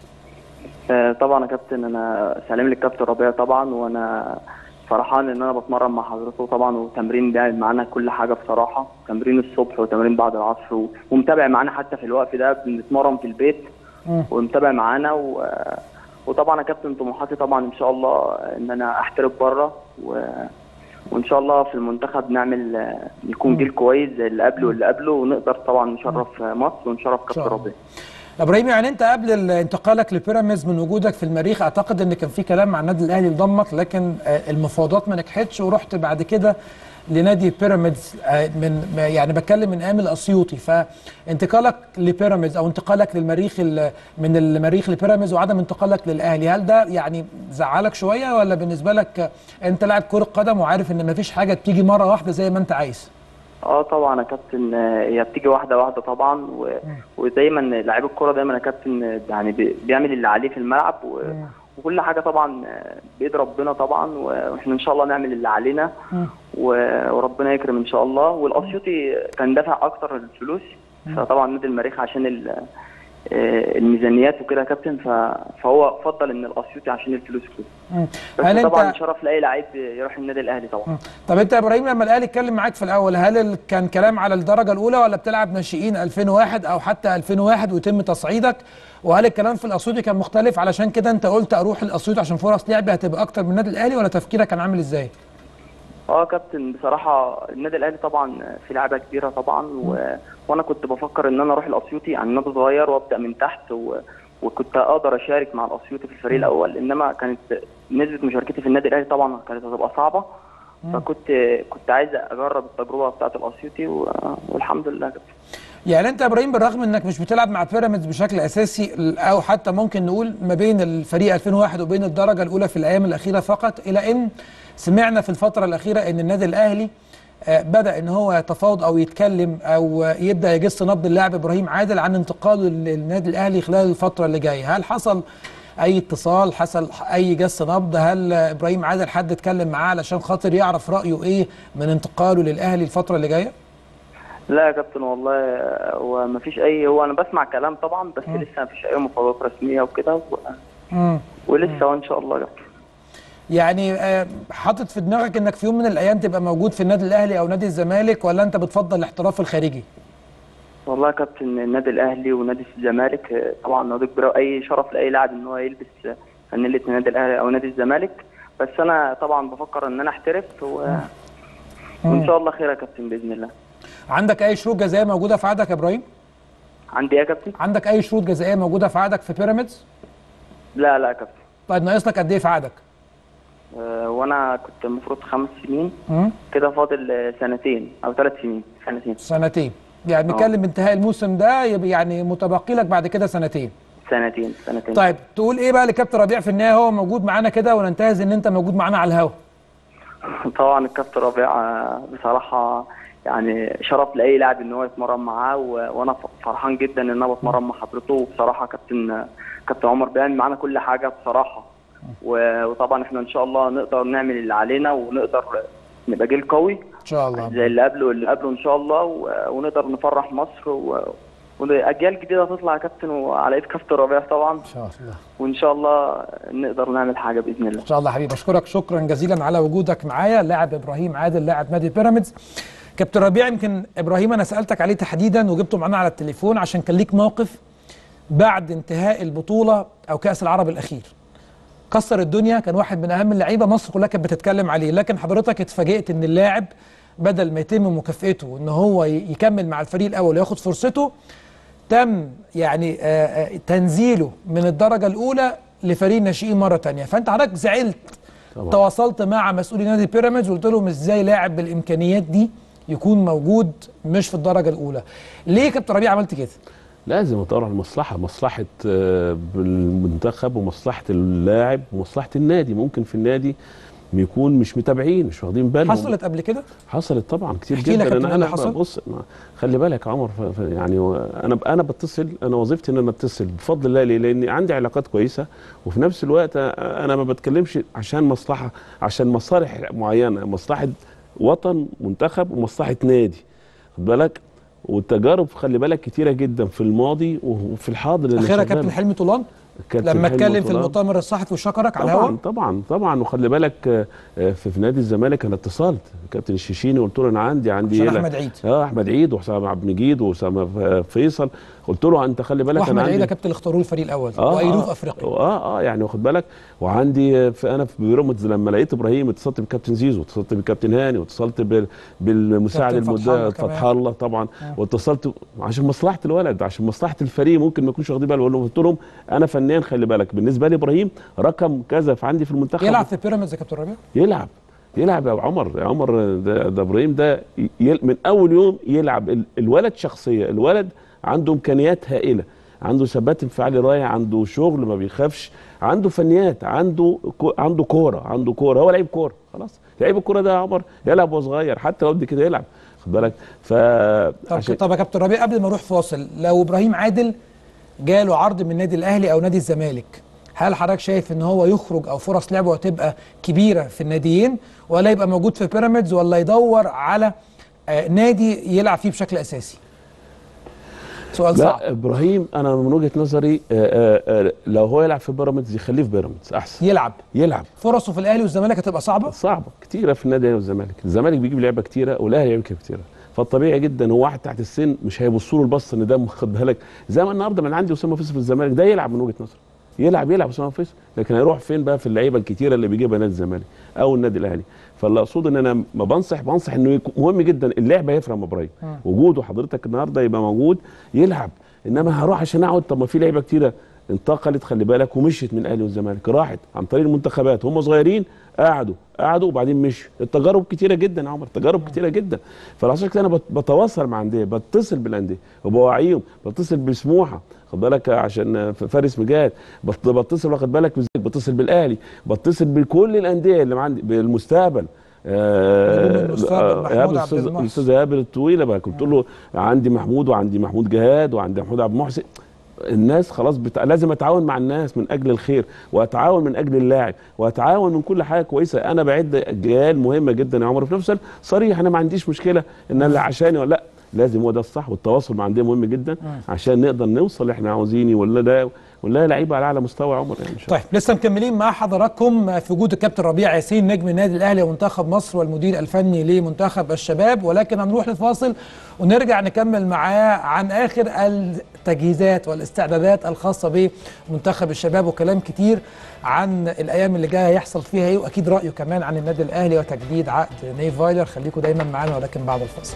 آه، طبعا يا كابتن انا سلام للكابتن ربيع طبعا وانا فرحان ان انا بتمرن مع حضرته طبعا وتمرين بيعمل معانا كل حاجه بصراحه تمرين الصبح وتمرين بعد العصر و- ومتابع معانا حتى في الوقت ده بنتمرن في البيت مم. ومتابع معانا و... وطبعا يا كابتن طموحاتي طبعا ان شاء الله ان انا احترف بره و... وان شاء الله في المنتخب نعمل آه، يكون جيل كويس زي اللي قبله واللي قبله ونقدر طبعا نشرف مصر ونشرف شاء كابتن الله. ربيع ابراهيم يعني انت قبل ال- انتقالك لبيراميدز من وجودك في المريخ اعتقد ان كان في كلام مع النادي الاهلي لضمك لكن آه، المفاوضات ما نجحتش ورحت بعد كده لنادي بيراميدز آه، من ما- يعني بتكلم من ايام الاسيوطي فانتقالك لبيراميدز او انتقالك للمريخ ال- من المريخ لبيراميدز وعدم انتقالك للاهلي هل ده يعني زعلك شويه ولا بالنسبه لك آه، انت لاعب كره قدم وعارف ان مفيش حاجه بتيجي مره واحده زي ما انت عايز اه طبعا يا كابتن آه، هي بتيجي واحده واحده طبعا و... ودايما لعيب الكوره دايما يا كابتن آه، يعني بي- بيعمل اللي عليه في الملعب و... وكل حاجه طبعا آه، بايد ربنا طبعا و- واحنا ان شاء الله نعمل اللي علينا و... وربنا يكرم ان شاء الله والاسيوطي كان دافع اكتر الفلوس فطبعا نادي المريخ عشان ال... آه، الميزانيات وكده يا كابتن ف... فهو فضل ان الاسيوطي عشان الفلوس كده مم. بس هل طبعا انت شرف لاي لعيب يروح النادي الاهلي طبعا طب انت يا ابراهيم لما الاهلي اتكلم معاك في الاول هل ال- كان كلام على الدرجه الاولى ولا بتلعب ناشئين 2001 او حتى 2001 ويتم تصعيدك وهل الكلام في الاسيوطي كان مختلف علشان كده انت قلت اروح الاسيوطي عشان فرص لعبي هتبقى اكتر من النادي الاهلي ولا تفكيرك كان عامل ازاي؟ اه كابتن بصراحة النادي الأهلي طبعا في لعبة كبيرة طبعا و... وأنا كنت بفكر إن أنا أروح الأسيوطي عن نادي صغير وأبدأ من تحت و... وكنت أقدر أشارك مع الأسيوطي في الفريق الأول إنما كانت نسبة مشاركتي في النادي الأهلي طبعا كانت هتبقى صعبة فكنت كنت عايز أجرب التجربة بتاعة الأسيوطي و... والحمد لله كابتن يعني انت يا ابراهيم بالرغم انك مش بتلعب مع بيراميدز بشكل اساسي او حتى ممكن نقول ما بين الفريق 2001 وبين الدرجه الاولى في الايام الاخيره فقط الى ان سمعنا في الفتره الاخيره ان النادي الاهلي آه، بدا ان هو يتفاوض او يتكلم او آه، يبدا يجس نبض اللاعب ابراهيم عادل عن انتقاله للنادي الاهلي خلال الفتره اللي جايه هل حصل اي اتصال حصل اي جس نبض هل آه، ابراهيم عادل حد اتكلم معاه علشان خاطر يعرف رايه ايه من انتقاله للاهلي الفتره اللي جايه لا يا كابتن والله هو مفيش أي هو أنا بسمع كلام طبعا بس لسه مفيش أي مفاوضات رسمية وكده و... امم ولسه وإن شاء الله يا كابتن يعني آه، حاطط في دماغك انك في يوم من الايام تبقى موجود في النادي الاهلي او نادي الزمالك ولا انت بتفضل الاحتراف الخارجي؟ والله يا كابتن النادي الاهلي ونادي الزمالك آه، طبعا نادي كبير واي شرف لاي لاعب ان هو يلبس آه، فانيله النادي الاهلي او نادي الزمالك بس انا طبعا بفكر ان انا احترف و... وان شاء الله خير يا كابتن باذن الله عندك اي شروط جزائيه موجوده في عقدك يا ابراهيم؟ عندي ايه يا كابتن؟ عندك اي شروط جزائيه موجوده في عقدك في بيراميدز؟ لا لا يا كابتن طيب ناقص لك قد ايه في عقدك؟ آه، وانا كنت المفروض خمس سنين مم؟ كده فاضل آه، سنتين او ثلاث سنين سنتين سنتين يعني بنتكلم انتهاء الموسم ده يبقى يعني متبقي لك بعد كده سنتين سنتين سنتين طيب تقول ايه بقى لكابتن ربيع في النهايه هو موجود معانا كده وننتهز ان انت موجود معانا على الهوا طبعا الكابتن ربيع آه، بصراحة يعني شرف لأي لاعب إن هو يتمرن معاه و... وأنا ف- فرحان جدا إن أنا بتمرن مع حضرته وبصراحة كابتن كابتن عمر بيعمل معانا كل حاجة بصراحة و... وطبعا إحنا إن شاء الله نقدر نعمل اللي علينا ونقدر نبقى جيل قوي ان شاء الله زي اللي قبله واللي قبله إن شاء الله و... ونقدر نفرح مصر و... وأجيال جديدة تطلع يا كابتن وعلى إيد كابتن ربيع طبعا ان شاء الله وإن شاء الله نقدر نعمل حاجة بإذن الله ان شاء الله حبيبي اشكرك شكرا جزيلا على وجودك معايا اللاعب ابراهيم عادل لاعب نادي بيراميدز كابتن ربيع يمكن ابراهيم انا سالتك عليه تحديدا وجبته معانا على التليفون عشان كان ليك موقف بعد انتهاء البطوله او كاس العرب الاخير كسر الدنيا كان واحد من اهم اللعيبه مصر كلها كانت بتتكلم عليه لكن حضرتك اتفاجئت ان اللاعب بدل ما يتم مكافئته ان هو ي- يكمل مع الفريق الاول وياخد فرصته تم يعني آه، آه، تنزيله من الدرجه الاولى لفريق الناشئين مره تانية فانت حضرتك زعلت طبعا. تواصلت مع مسؤولي نادي بيراميدز وقلت لهم ازاي لاعب بالامكانيات دي يكون موجود مش في الدرجه الاولى ليه يا كابتن ربيع عملت كده لازم طبعا المصلحه مصلحه آه، المنتخب ومصلحه اللاعب ومصلحه النادي ممكن في النادي يكون مش متابعين مش واخدين بالهم حصلت قبل كده حصلت طبعا كتير احكي لك جدا يا كابتن انا إيه اللي انا حصل؟ بص ما- خلي بالك يا عمر ف- ف- يعني و- انا ب- انا بتصل انا وظيفتي ان انا اتصل بفضل الله ليه؟ لان عندي علاقات كويسه وفي نفس الوقت انا ما بتكلمش عشان مصلحه عشان مصالح معينه مصلحه وطن منتخب ومصلحه نادي خد بالك والتجارب خلي بالك كتيره جدا في الماضي وفي الحاضر اللي اخيرا شغال. كابتن حلمي طولان كابتن لما حلمي اتكلم في طولان. المؤتمر الصحفي وشكرك على طبعا الهواء طبعا طبعا وخلي بالك آه، آه، في, في نادي الزمالك انا اتصلت كابتن الشيشيني قلت له انا عندي عندي عشان إيه؟ احمد عيد اه احمد عيد وحسام عبد المجيد واسامه ف- فيصل قلت له انت خلي بالك واحمد انا عيد عندي يا كابتن اللي اختاروه الفريق الاول آه، وايلوف آه. افريقيا اه اه يعني واخد بالك وعندي في انا في بيراميدز لما لقيت ابراهيم اتصلت بكابتن زيزو اتصلت بالكابتن هاني واتصلت بال- بالمساعد كابتن فتح الله المدرب كمان. فتح الله طبعا واتصلت عشان مصلحه الولد عشان مصلحه الفريق ممكن ما يكونش واخدين بالهم أقول لهم- قلت لهم انا فنان خلي بالك بالنسبه لي ابراهيم رقم كذا في عندي في المنتخب يلعب في بيراميدز يا كابتن ربيع يلعب يلعب يا عمر يا عمر ده, ده ابراهيم ده يل من اول يوم يلعب ال- الولد شخصيه الولد عنده امكانيات هائله عنده ثبات انفعالي رائع عنده شغل ما بيخافش عنده فنيات عنده كو عنده كوره عنده كوره هو لعيب كوره خلاص لعيب الكوره ده يا عمر يلعب وهو صغير حتى لو قد كده يلعب خد بالك ف طب عشان- طب يا كابتن ربيع قبل ما اروح فاصل لو ابراهيم عادل جاله عرض من النادي الاهلي او نادي الزمالك هل حضرتك شايف ان هو يخرج او فرص لعبه هتبقى كبيره في الناديين ولا يبقى موجود في بيراميدز ولا يدور على آه، نادي يلعب فيه بشكل اساسي سؤال صعب لا ابراهيم انا من وجهه نظري آه، آه، آه، لو هو يلعب في بيراميدز يخليه في بيراميدز احسن يلعب يلعب فرصه في الاهلي والزمالك هتبقى صعبه صعبه كتيره في النادي الاهلي والزمالك الزمالك بيجيب لعيبه كتيره والاهلي بيجيب كتيره فالطبيعي جدا هو واحد تحت السن مش هيبصوا له البص ان ده خد بالك زي ما النهارده من عندي اسامه فيصل في الزمالك ده يلعب من وجهه نظري يلعب يلعب اسامه فيصل لكن هيروح فين بقى في اللعيبه الكتيره اللي بيجيبها نادي الزمالك او النادي الاهلي فاللي اقصد ان انا ما بنصح بنصح انه يكون مهم جدا اللعب هيفرق مع ابراهيم وجوده حضرتك النهارده يبقى موجود يلعب انما هروح عشان اقعد طب ما في لعيبه كتيره انتقلت خلي بالك ومشيت من الاهلي والزمالك راحت عن طريق المنتخبات هم صغيرين قعدوا قعدوا وبعدين مشوا التجارب كتيره جدا يا عمر التجارب كتيره جدا فالعشان كده انا بت- بتواصل مع انديه بتصل بالانديه وبوعيهم بتصل بسموحه خد بالك عشان ف- فارس مجاد بت- بتصل واخد بالك بزيك بتصل بالاهلي بتصل بكل الانديه اللي عندي بالمستقبل نجوم آه المستقبل، محمود ايهاب عبد الاستاذ المحسن. الاستاذ ايهاب الطويله بقى قلت له عندي محمود وعندي محمود جهاد وعندي محمود عبد المحسن الناس خلاص بت... لازم اتعاون مع الناس من اجل الخير واتعاون من اجل اللاعب واتعاون من كل حاجه كويسه انا بعد اجيال مهمه جدا يا عمر في نفس الوقت صريح انا ما عنديش مشكله ان اللي عشاني ولا لا لازم هو ده الصح والتواصل مع انديه مهم جدا عشان نقدر نوصل اللي احنا عاوزينه ولا ده ولا لعيبه على اعلى مستوى يا عمر يعني إن شاء الله. طيب لسه مكملين مع حضراتكم في وجود الكابتن ربيع ياسين نجم النادي الاهلي ومنتخب مصر والمدير الفني لمنتخب الشباب ولكن هنروح للفاصل ونرجع نكمل معاه عن اخر التجهيزات والاستعدادات الخاصه بمنتخب الشباب وكلام كتير عن الايام اللي جايه هيحصل فيها ايه واكيد رايه كمان عن النادي الاهلي وتجديد عقد نيف فايلر خليكم دايما معانا ولكن بعد الفاصل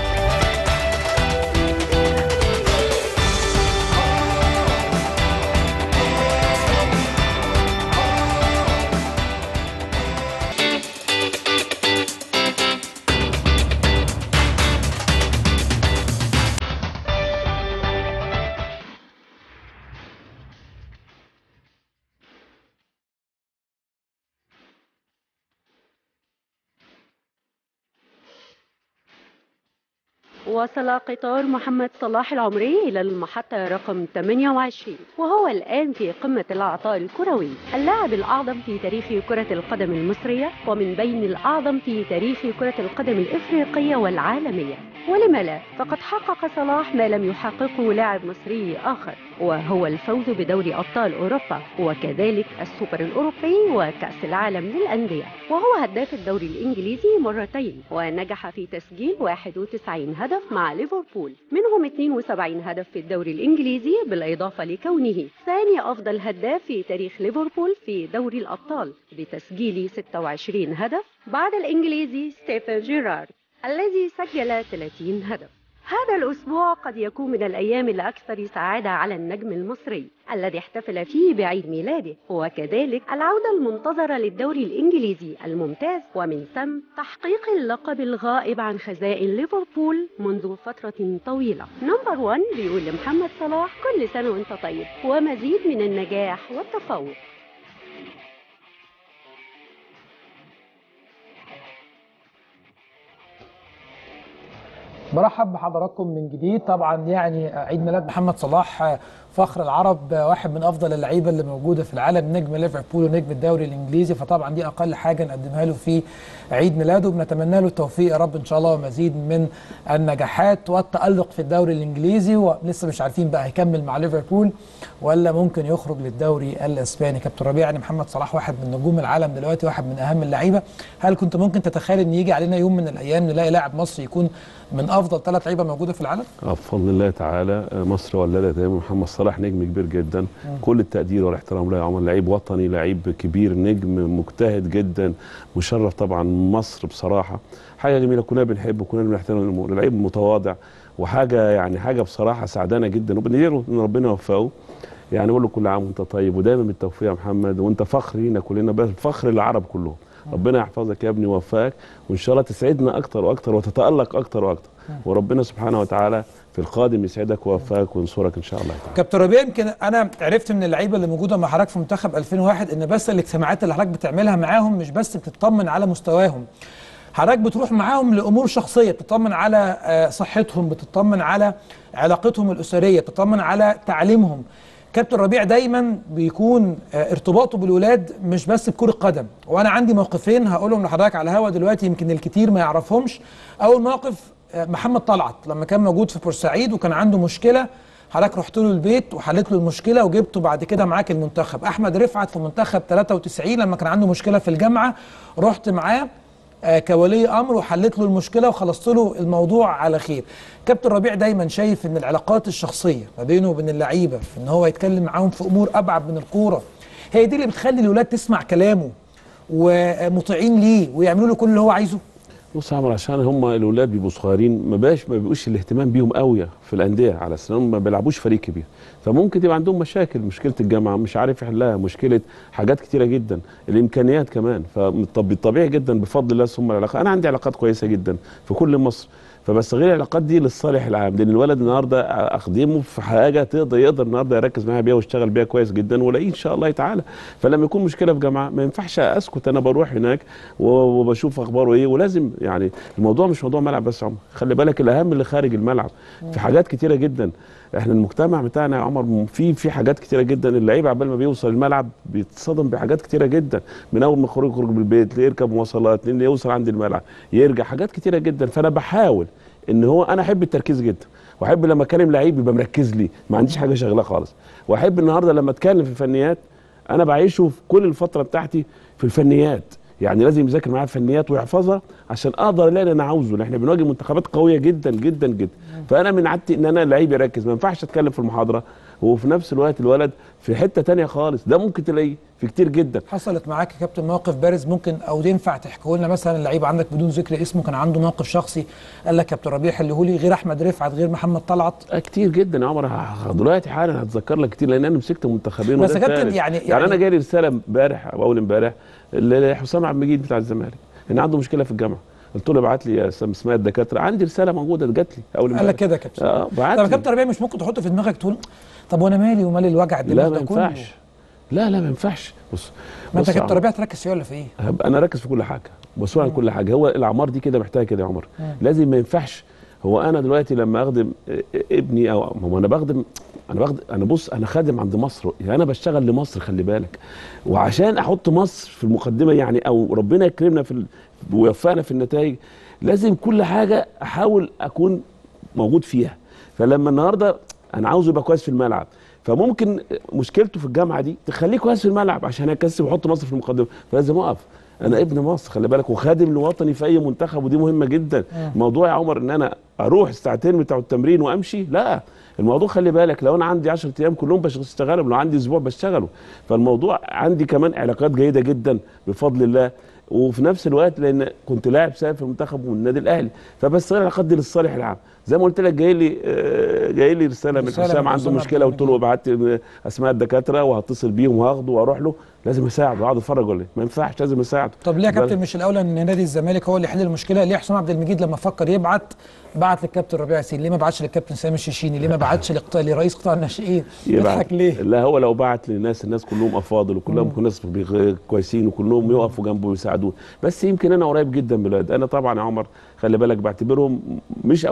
وصل قطار محمد صلاح العمري إلى المحطة رقم 28 وهو الآن في قمة العطاء الكروي اللاعب الأعظم في تاريخ كرة القدم المصرية ومن بين الأعظم في تاريخ كرة القدم الإفريقية والعالمية ولم لا فقد حقق صلاح ما لم يحققه لاعب مصري آخر وهو الفوز بدوري أبطال أوروبا وكذلك السوبر الأوروبي وكأس العالم للأندية وهو هداف الدوري الإنجليزي مرتين ونجح في تسجيل 91 هدف مع ليفربول منهم 72 هدف في الدوري الإنجليزي بالإضافة لكونه ثاني أفضل هداف في تاريخ ليفربول في دوري الأبطال بتسجيل 26 هدف بعد الإنجليزي ستيفن جيرارد الذي سجل 30 هدف هذا الأسبوع قد يكون من الأيام الأكثر سعادة على النجم المصري الذي احتفل فيه بعيد ميلاده وكذلك العودة المنتظرة للدوري الإنجليزي الممتاز ومن ثم تحقيق اللقب الغائب عن خزائن ليفربول منذ فترة طويلة نمبر 1 بيقول لمحمد صلاح كل سنة وانت طيب ومزيد من النجاح والتفوق برحب بحضراتكم من جديد طبعا يعني عيد ميلاد محمد صلاح فخر العرب واحد من افضل اللعيبه اللي موجوده في العالم نجم ليفربول ونجم الدوري الانجليزي فطبعا دي اقل حاجه نقدمها له في عيد ميلاده بنتمنى له التوفيق يا رب ان شاء الله ومزيد من النجاحات والتالق في الدوري الانجليزي ولسه مش عارفين بقى هيكمل مع ليفربول ولا ممكن يخرج للدوري الاسباني كابتن ربيع يعني محمد صلاح واحد من نجوم العالم دلوقتي واحد من اهم اللعيبه هل كنت ممكن تتخيل ان يجي علينا يوم من الايام نلاقي لاعب مصري يكون من افضل ثلاث لعيبه موجوده في العالم بفضل الله تعالى مصر ولدت دايما محمد صلاح نجم كبير جدا مم. كل التقدير والاحترام له يا عمر لعيب وطني لعيب كبير نجم مجتهد جدا مشرف طبعا مصر بصراحه حاجه جميله كلنا بنحبه كلنا بنحترم لعيب متواضع وحاجه يعني حاجه بصراحه سعدانه جدا وبندعي ان ربنا يوفقه يعني بقول له كل عام وانت طيب ودايما بالتوفيق يا محمد وانت فخر لينا كلنا بس فخر للعرب كلهم ربنا يحفظك يا ابني ويوفقك وان شاء الله تسعدنا اكتر واكتر وتتالق اكتر واكتر وربنا سبحانه وتعالى في القادم يسعدك ويوفقك وينصرك ان شاء الله تعالى كابتن ربيع يمكن انا عرفت من اللعيبه اللي موجوده مع حضرتك في منتخب 2001 ان بس الاجتماعات اللي حضرتك بتعملها معاهم مش بس بتطمن على مستواهم حضرتك بتروح معاهم لامور شخصيه بتطمن على آه، صحتهم بتطمن على علاقتهم الاسريه بتطمن على تعليمهم كابتن ربيع دايما بيكون آه، ارتباطه بالولاد مش بس بكره قدم وانا عندي موقفين هقولهم لحضرتك على الهوا دلوقتي يمكن الكتير ما يعرفهمش اول موقف آه، محمد طلعت لما كان موجود في بورسعيد وكان عنده مشكله حضرتك رحت له البيت وحلت له المشكله وجبته بعد كده معاك المنتخب احمد رفعت في منتخب 93 لما كان عنده مشكله في الجامعه رحت معاه آه، كولي امر وحلت له المشكله وخلصت له الموضوع على خير كابتن ربيع دايما شايف ان العلاقات الشخصيه ما بينه وبين اللعيبه في ان هو يتكلم معاهم في امور ابعد من الكوره هي دي اللي بتخلي الولاد تسمع كلامه ومطيعين ليه ويعملوا له كل اللي هو عايزه بص يا عمر عشان هم الاولاد بيبقوا صغيرين ما بقاش ما بيبقوش الاهتمام بيهم قوي في الانديه على اساس انهم ما بيلعبوش فريق كبير فممكن تبقى عندهم مشاكل مشكله الجامعه مش عارف يحلها مشكله حاجات كتيره جدا الامكانيات كمان فطبيعي جدا بفضل الله ثم العلاقات انا عندي علاقات كويسه جدا في كل مصر فبستغل العلاقات دي للصالح العام لان الولد النهارده اخدمه في حاجه تقدر يقدر النهارده يركز معايا بيها ويشتغل بيها كويس جدا والاقيه ان شاء الله تعالى فلما يكون مشكله في جامعه ما ينفعش اسكت انا بروح هناك و- وبشوف اخباره ايه ولازم يعني الموضوع مش موضوع ملعب بس يا عمر خلي بالك الاهم اللي خارج الملعب في حاجات كتيره جدا احنا المجتمع بتاعنا يا عمر في في حاجات كتيره جدا اللعيب عبال ما بيوصل الملعب بيتصدم بحاجات كتيره جدا من اول ما يخرج يخرج من البيت يركب مواصلات لين يوصل عند الملعب يرجع حاجات كتيره جدا فانا بحاول ان هو انا احب التركيز جدا واحب لما اكلم لعيب يبقى مركز لي ما عنديش حاجه شغلاه خالص واحب النهارده لما اتكلم في الفنيات انا بعيشه في كل الفتره بتاعتي في الفنيات يعني لازم يذاكر معايا الفنيات ويحفظها عشان اقدر الاقي اللي انا عاوزه لان احنا بنواجه منتخبات قويه جدا جدا جدا فانا من عادتي ان انا لعيب يركز ما ينفعش اتكلم في المحاضره وفي نفس الوقت الولد في حته تانية خالص ده ممكن تلاقيه في كتير جدا حصلت معاك يا كابتن موقف بارز ممكن او ينفع تحكوا لنا مثلا لعيب عندك بدون ذكر اسمه كان عنده موقف شخصي قال لك كابتن ربيع حلهولي غير احمد رفعت غير محمد طلعت آه كتير جدا يا عمر ه- دلوقتي حالا هتذكر لك كتير لان انا مسكت منتخبين بس وده يا كابتن الثالث. يعني- يعني, يعني- انا جالي رساله امبارح او اول امبارح لحسام عبد المجيد بتاع الزمالك ان عنده مشكله في الجامعه قلت له ابعت لي يا سم- اسماء الدكاتره عندي رساله موجوده جت لي اول قال امبارح لك كده يا كابتن اه بعت طب يا لي. كابتن ربيع مش ممكن تحط في دماغك تقول طب وانا مالي ومالي الوجع الدماغ لا ما ده كله ينفعش لا لا ما ينفعش بص ما انت بص يا كابتن عمر، ربيع تركز فيه ولا في ايه؟ هبقى انا ركز في كل حاجه مسؤول عن كل حاجه هو الاعمار دي كده محتاجه كده يا عمر لازم ما ينفعش هو انا دلوقتي لما اخدم ابني او هو انا بخدم انا بخدم انا بص انا خادم عند مصر يعني انا بشتغل لمصر خلي بالك وعشان احط مصر في المقدمه يعني او ربنا يكرمنا في ال- ويوفقنا في النتائج لازم كل حاجه احاول اكون موجود فيها فلما النهارده انا عاوزه يبقى كويس في الملعب فممكن مشكلته في الجامعه دي تخليه كويس في الملعب عشان يكسب ويحط مصر في المقدمه فلازم اقف انا ابن مصر خلي بالك وخادم لوطني في اي منتخب ودي مهمه جدا موضوع يا عمر ان انا اروح الساعتين بتاع التمرين وامشي لا الموضوع خلي بالك لو انا عندي 10 ايام كلهم بشتغلهم لو عندي اسبوع بشتغله فالموضوع عندي كمان علاقات جيده جدا بفضل الله وفي نفس الوقت لان كنت لاعب سابق في المنتخب والنادي الاهلي فبستغل العلاقات دي للصالح العام زي ما قلت لك جاي لي آه، جاي لي رساله من رسالة حسام من عنده حسام مشكله عبد قلت له ابعت لي اسماء الدكاتره وهتصل بيهم وهاخده واروح له لازم اساعده واقعد اتفرج ولا إيه؟ ما ينفعش لازم اساعده طب ليه يا بل- كابتن مش الاولى ان نادي الزمالك هو اللي يحل المشكله ليه حسام عبد المجيد لما فكر يبعت بعت للكابتن ربيع ياسين ليه ما بعتش للكابتن سامي الشيشيني ليه ما بعتش لقط- لرئيس قطاع الناشئين يضحك ليه لا هو لو بعت للناس الناس كلهم افاضل وكلهم ناس بيغ- كويسين وكلهم يقفوا جنبه ويساعدوه بس يمكن انا قريب جدا من الولاد انا طبعا يا عمر خلي بالك بعتبرهم مش اولادي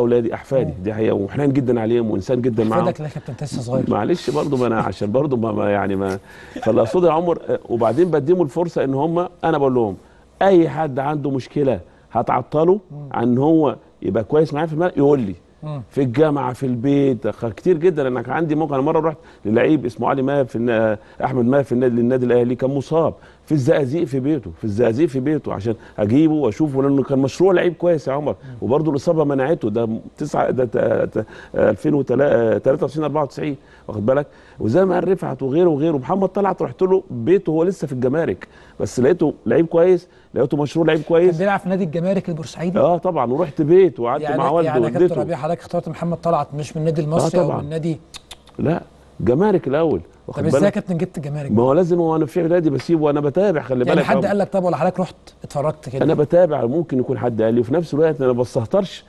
احفادي دي حقيقه وحنين جدا عليهم وانسان جدا معاهم فادك لك يا كابتن لسه صغير معلش برضه ما انا عشان برضه ما ما يعني ما فاللي اقصده يا عمر آه، وبعدين بديهم الفرصه ان هم انا بقول لهم اي حد عنده مشكله هتعطله عن ان هو يبقى كويس معايا في الملعب يقول لي مم. في الجامعه في البيت خ- كتير جدا انا كان عندي موقع انا مره رحت للعيب اسمه علي ماهر في النا- احمد ماهر في النادي للنادي الاهلي كان مصاب في الزقازيق في بيته في الزقازيق في بيته عشان اجيبه واشوفه لانه كان مشروع لعيب كويس يا عمر وبرضه الاصابه منعته ده 9 ده ت- ت- 2093 94 واخد بالك وزي ما قال رفعت وغيره وغيره محمد طلعت رحت له بيته هو لسه في الجمارك بس لقيته لعيب كويس لقيته مشروع لعيب كان كويس بيلعب في نادي الجمارك البورسعيدي اه طبعا ورحت بيته وقعدت يعني مع والده يعني يا كابتن ووالدته ربيع حضرتك اخترت محمد طلعت مش من النادي المصري او طبعاً. من نادي لا جمارك الاول واخد طب ازاي يا بالك كابتن جبت الجمارك ما هو لازم هو انا في نادي بسيبه وانا بتابع خلي بالك يعني يا حد عمر. قال لك طب ولا حضرتك رحت اتفرجت كده انا بتابع ممكن يكون حد قال لي وفي نفس الوقت انا بستهترش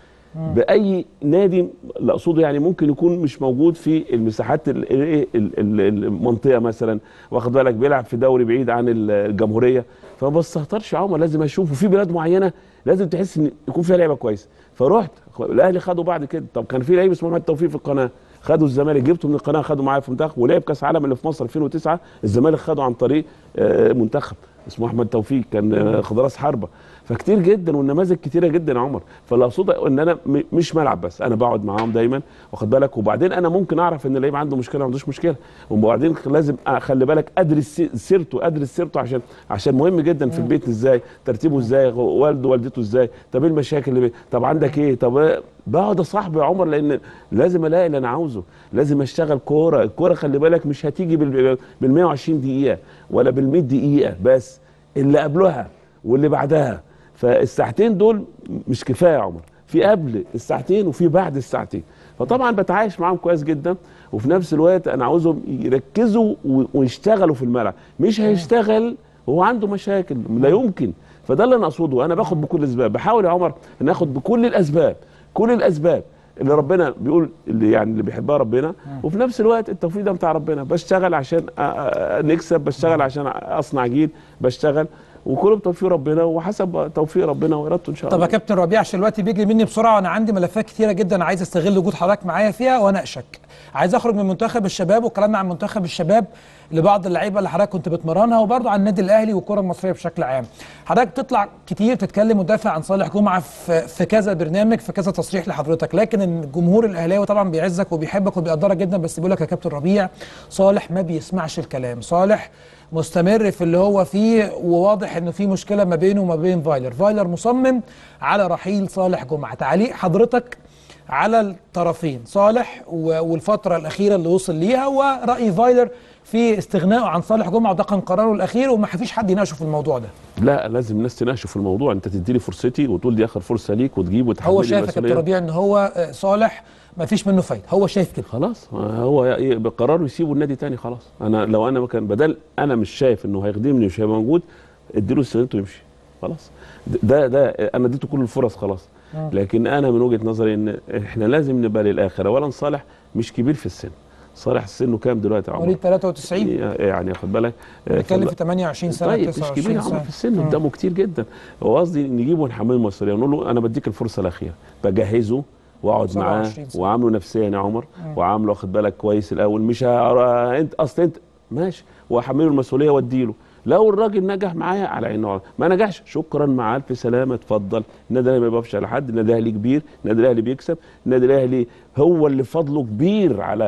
باي نادي اللي اقصده يعني ممكن يكون مش موجود في المساحات ال- ال- ال- ال- المنطقه مثلا واخد بالك بيلعب في دوري بعيد عن ال- الجمهوريه فما بستهترش يا عمر لازم اشوف وفي بلاد معينه لازم تحس ان يكون فيها لعيبه كويسه فرحت الاهلي خدوا بعد كده طب كان في لعيب اسمه محمد توفيق في القناه خدوا الزمالك جبته من القناه خدوا معايا في منتخب ولعب كاس عالم اللي في مصر 2009 الزمالك خده عن طريق آه، منتخب اسمه احمد توفيق كان آه، خضراس حربه فكتير جدا والنماذج كتيره جدا يا عمر فاللي اقصده ان انا م- مش ملعب بس انا بقعد معاهم دايما واخد بالك وبعدين انا ممكن اعرف ان اللعيب عنده مشكله ما عندوش مشكله وبعدين لازم اخلي بالك ادرس سي- سيرته ادرس سيرته عشان عشان مهم جدا في البيت ازاي ترتيبه ازاي والده والدته ازاي طب ايه المشاكل اللي بي... طب عندك ايه طب إيه؟ بقعد اصاحبه يا عمر لان لازم الاقي اللي انا عاوزه لازم اشتغل كوره الكوره خلي بالك مش هتيجي بال بال 120 دقيقه ولا بال 100 دقيقه بس اللي قبلها واللي بعدها فالساعتين دول مش كفايه يا عمر في قبل الساعتين وفي بعد الساعتين فطبعا بتعايش معاهم كويس جدا وفي نفس الوقت انا عاوزهم يركزوا و- ويشتغلوا في الملعب مش هيشتغل هو عنده مشاكل لا يمكن فده اللي انا اقصده انا باخد بكل الاسباب بحاول يا عمر ان اخد بكل الاسباب كل الاسباب اللي ربنا بيقول اللي يعني اللي بيحبها ربنا وفي نفس الوقت التوفيق ده بتاع ربنا بشتغل عشان أ- أ- نكسب بشتغل عشان اصنع جيل بشتغل وكله بتوفيق ربنا وحسب توفيق ربنا وارادته ان شاء طب الله يا كابتن ربيع عشان الوقت بيجري مني بسرعه وانا عندي ملفات كتيره جدا عايز استغل وجود حضرتك معايا فيها واناقشك عايز اخرج من منتخب الشباب وكلامنا عن منتخب الشباب لبعض اللعيبه اللي حضرتك كنت بتمرنها وبرضه عن النادي الاهلي والكره المصريه بشكل عام حضرتك بتطلع كتير تتكلم وتدافع عن صالح جمعه في في كذا برنامج في كذا تصريح لحضرتك لكن الجمهور الاهلاوي طبعا بيعزك وبيحبك وبيقدرك جدا بس بيقول لك يا كابتن ربيع صالح ما بيسمعش الكلام صالح مستمر في اللي هو فيه وواضح انه في مشكله ما بينه وما بين فايلر فايلر مصمم على رحيل صالح جمعه تعليق حضرتك على الطرفين صالح و- والفتره الاخيره اللي وصل ليها وراي فايلر في استغنائه عن صالح جمعه وده كان قراره الاخير وما فيش حد يناقشه في الموضوع ده لا لازم الناس تناقشوا في الموضوع انت تدي لي فرصتي وتقول دي اخر فرصه ليك وتجيب وتحمل هو شايف يا كابتن ربيع ان هو آه، صالح ما فيش منه فايده هو شايف كده خلاص هو ي- بقراره يسيبوا النادي تاني خلاص انا لو انا مكان بدل انا مش شايف انه هيخدمني مش هيبقى موجود اديله استغنيته ويمشي خلاص ده ده انا اديته كل الفرص خلاص لكن انا من وجهه نظري ان احنا لازم نبقى للاخر اولا صالح مش كبير في السن صالح سنه كام دلوقتي يا عمر؟ مواليد 93 يعني خد بالك آه، بيتكلم فال- في 28 سنه طيب مش 29 كبير يا سنه عمر في السن قدامه كتير جدا هو قصدي نجيبه ونحمله المسؤوليه ونقول له انا بديك الفرصه الاخيره بجهزه واقعد معاه 27 سنة. وعامله نفسيا يا عمر وعامله واخد بالك كويس الاول مش ه- انت اصل انت ماشي واحمله المسؤوليه واديله لو الراجل نجح معايا على عينه وعلى- ما نجحش شكرا مع الف سلامه اتفضل النادي الاهلي ما بيقفش على حد النادي الاهلي كبير النادي الاهلي بيكسب النادي الاهلي هو اللي فضله كبير على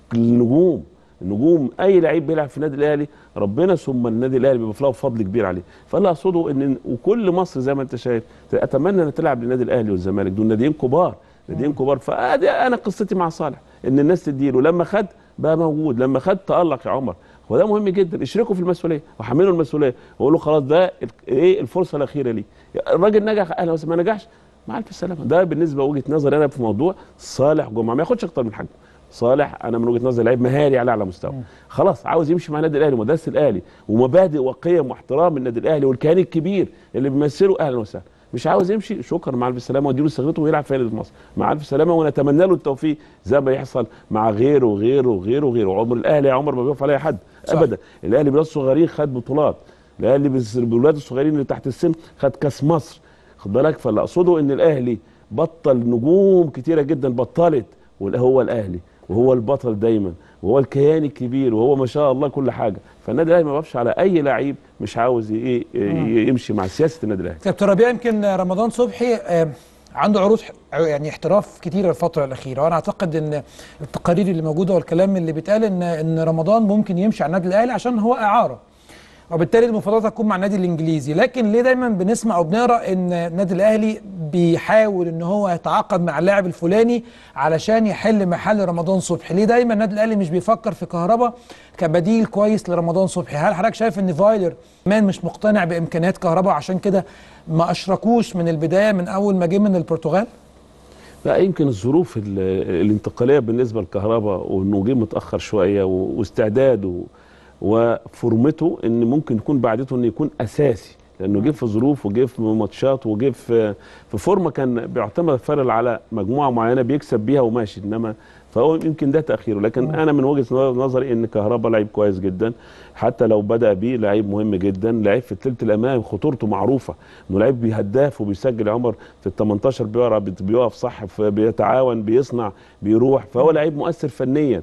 النجوم النجوم اي لعيب بيلعب في النادي الاهلي ربنا ثم النادي الاهلي بيبقى له فضل كبير عليه فاللي اقصده ان وكل مصر زي ما انت شايف اتمنى ان تلعب للنادي الاهلي والزمالك دول ناديين كبار ناديين كبار فادي انا قصتي مع صالح ان الناس تديله لما خد بقى موجود لما خد تالق يا عمر وده مهم جدا اشركوا في المسؤوليه وحملوا المسؤوليه وقول له خلاص ده ال- ايه الفرصه الاخيره ليك الراجل نجح اهلا وسهلا ما نجحش مع الف سلامه ده بالنسبه وجهه نظري انا في موضوع صالح جمعه ما ياخدش اكتر من حجمه صالح انا من وجهه نظري لعيب مهاري على اعلى مستوى خلاص عاوز يمشي مع النادي الاهلي ومدرسه الاهلي ومبادئ وقيم واحترام النادي الاهلي والكيان الكبير اللي بيمثله اهلا وسهلا مش عاوز يمشي شكرا مع الف سلامه واديله استغنته ويلعب في نادي مصر مع الف سلامه ونتمنى له التوفيق زي ما يحصل مع غيره وغيره وغيره وغيره عمر الاهلي يا عمر ما بيقف على أي حد صح. ابدا الاهلي بناس صغيرين خد بطولات الاهلي بس- بالولاد الصغيرين اللي تحت السن خد كاس مصر خد بالك فاللي اقصده ان الاهلي بطل نجوم كتيره جدا بطلت وهو الاهلي وهو البطل دايما وهو الكيان الكبير وهو ما شاء الله كل حاجه فالنادي الاهلي ما بيقفش على اي لعيب مش عاوز ي- ي- يمشي مع سياسه النادي الاهلي كابتن ربيع يمكن رمضان صبحي آه، عنده عروض ح- يعني احتراف كتيره الفتره الاخيره وانا اعتقد ان التقارير اللي موجوده والكلام اللي بيتقال ان ان رمضان ممكن يمشي على النادي الاهلي عشان هو اعاره وبالتالي المفاوضات هتكون مع النادي الانجليزي لكن ليه دايما بنسمع او بنقرا ان النادي الاهلي بيحاول ان هو يتعاقد مع اللاعب الفلاني علشان يحل محل رمضان صبحي ليه دايما النادي الاهلي مش بيفكر في كهربا كبديل كويس لرمضان صبحي هل حضرتك شايف ان فايلر مان مش مقتنع بامكانيات كهربا عشان كده ما اشركوش من البدايه من اول ما جه من البرتغال لا يمكن الظروف ال- الانتقاليه بالنسبه للكهرباء وانه جه متاخر شويه و- واستعداده وفورمته ان ممكن يكون بعدته انه يكون اساسي لانه جه في ظروف وجه في ماتشات وجه في في فورمه كان بيعتمد فارل على مجموعه معينه بيكسب بيها وماشي انما فهو يمكن ده تاخيره لكن انا من وجهه نظري ان كهربا لعيب كويس جدا حتى لو بدا بيه لعيب مهم جدا لعيب في الثلث الامامي خطورته معروفه انه لعيب بيهداف وبيسجل يا عمر في ال 18 بيقرا بيت- بيقف صح ف- بيتعاون بيصنع بيروح فهو لعيب مؤثر فنيا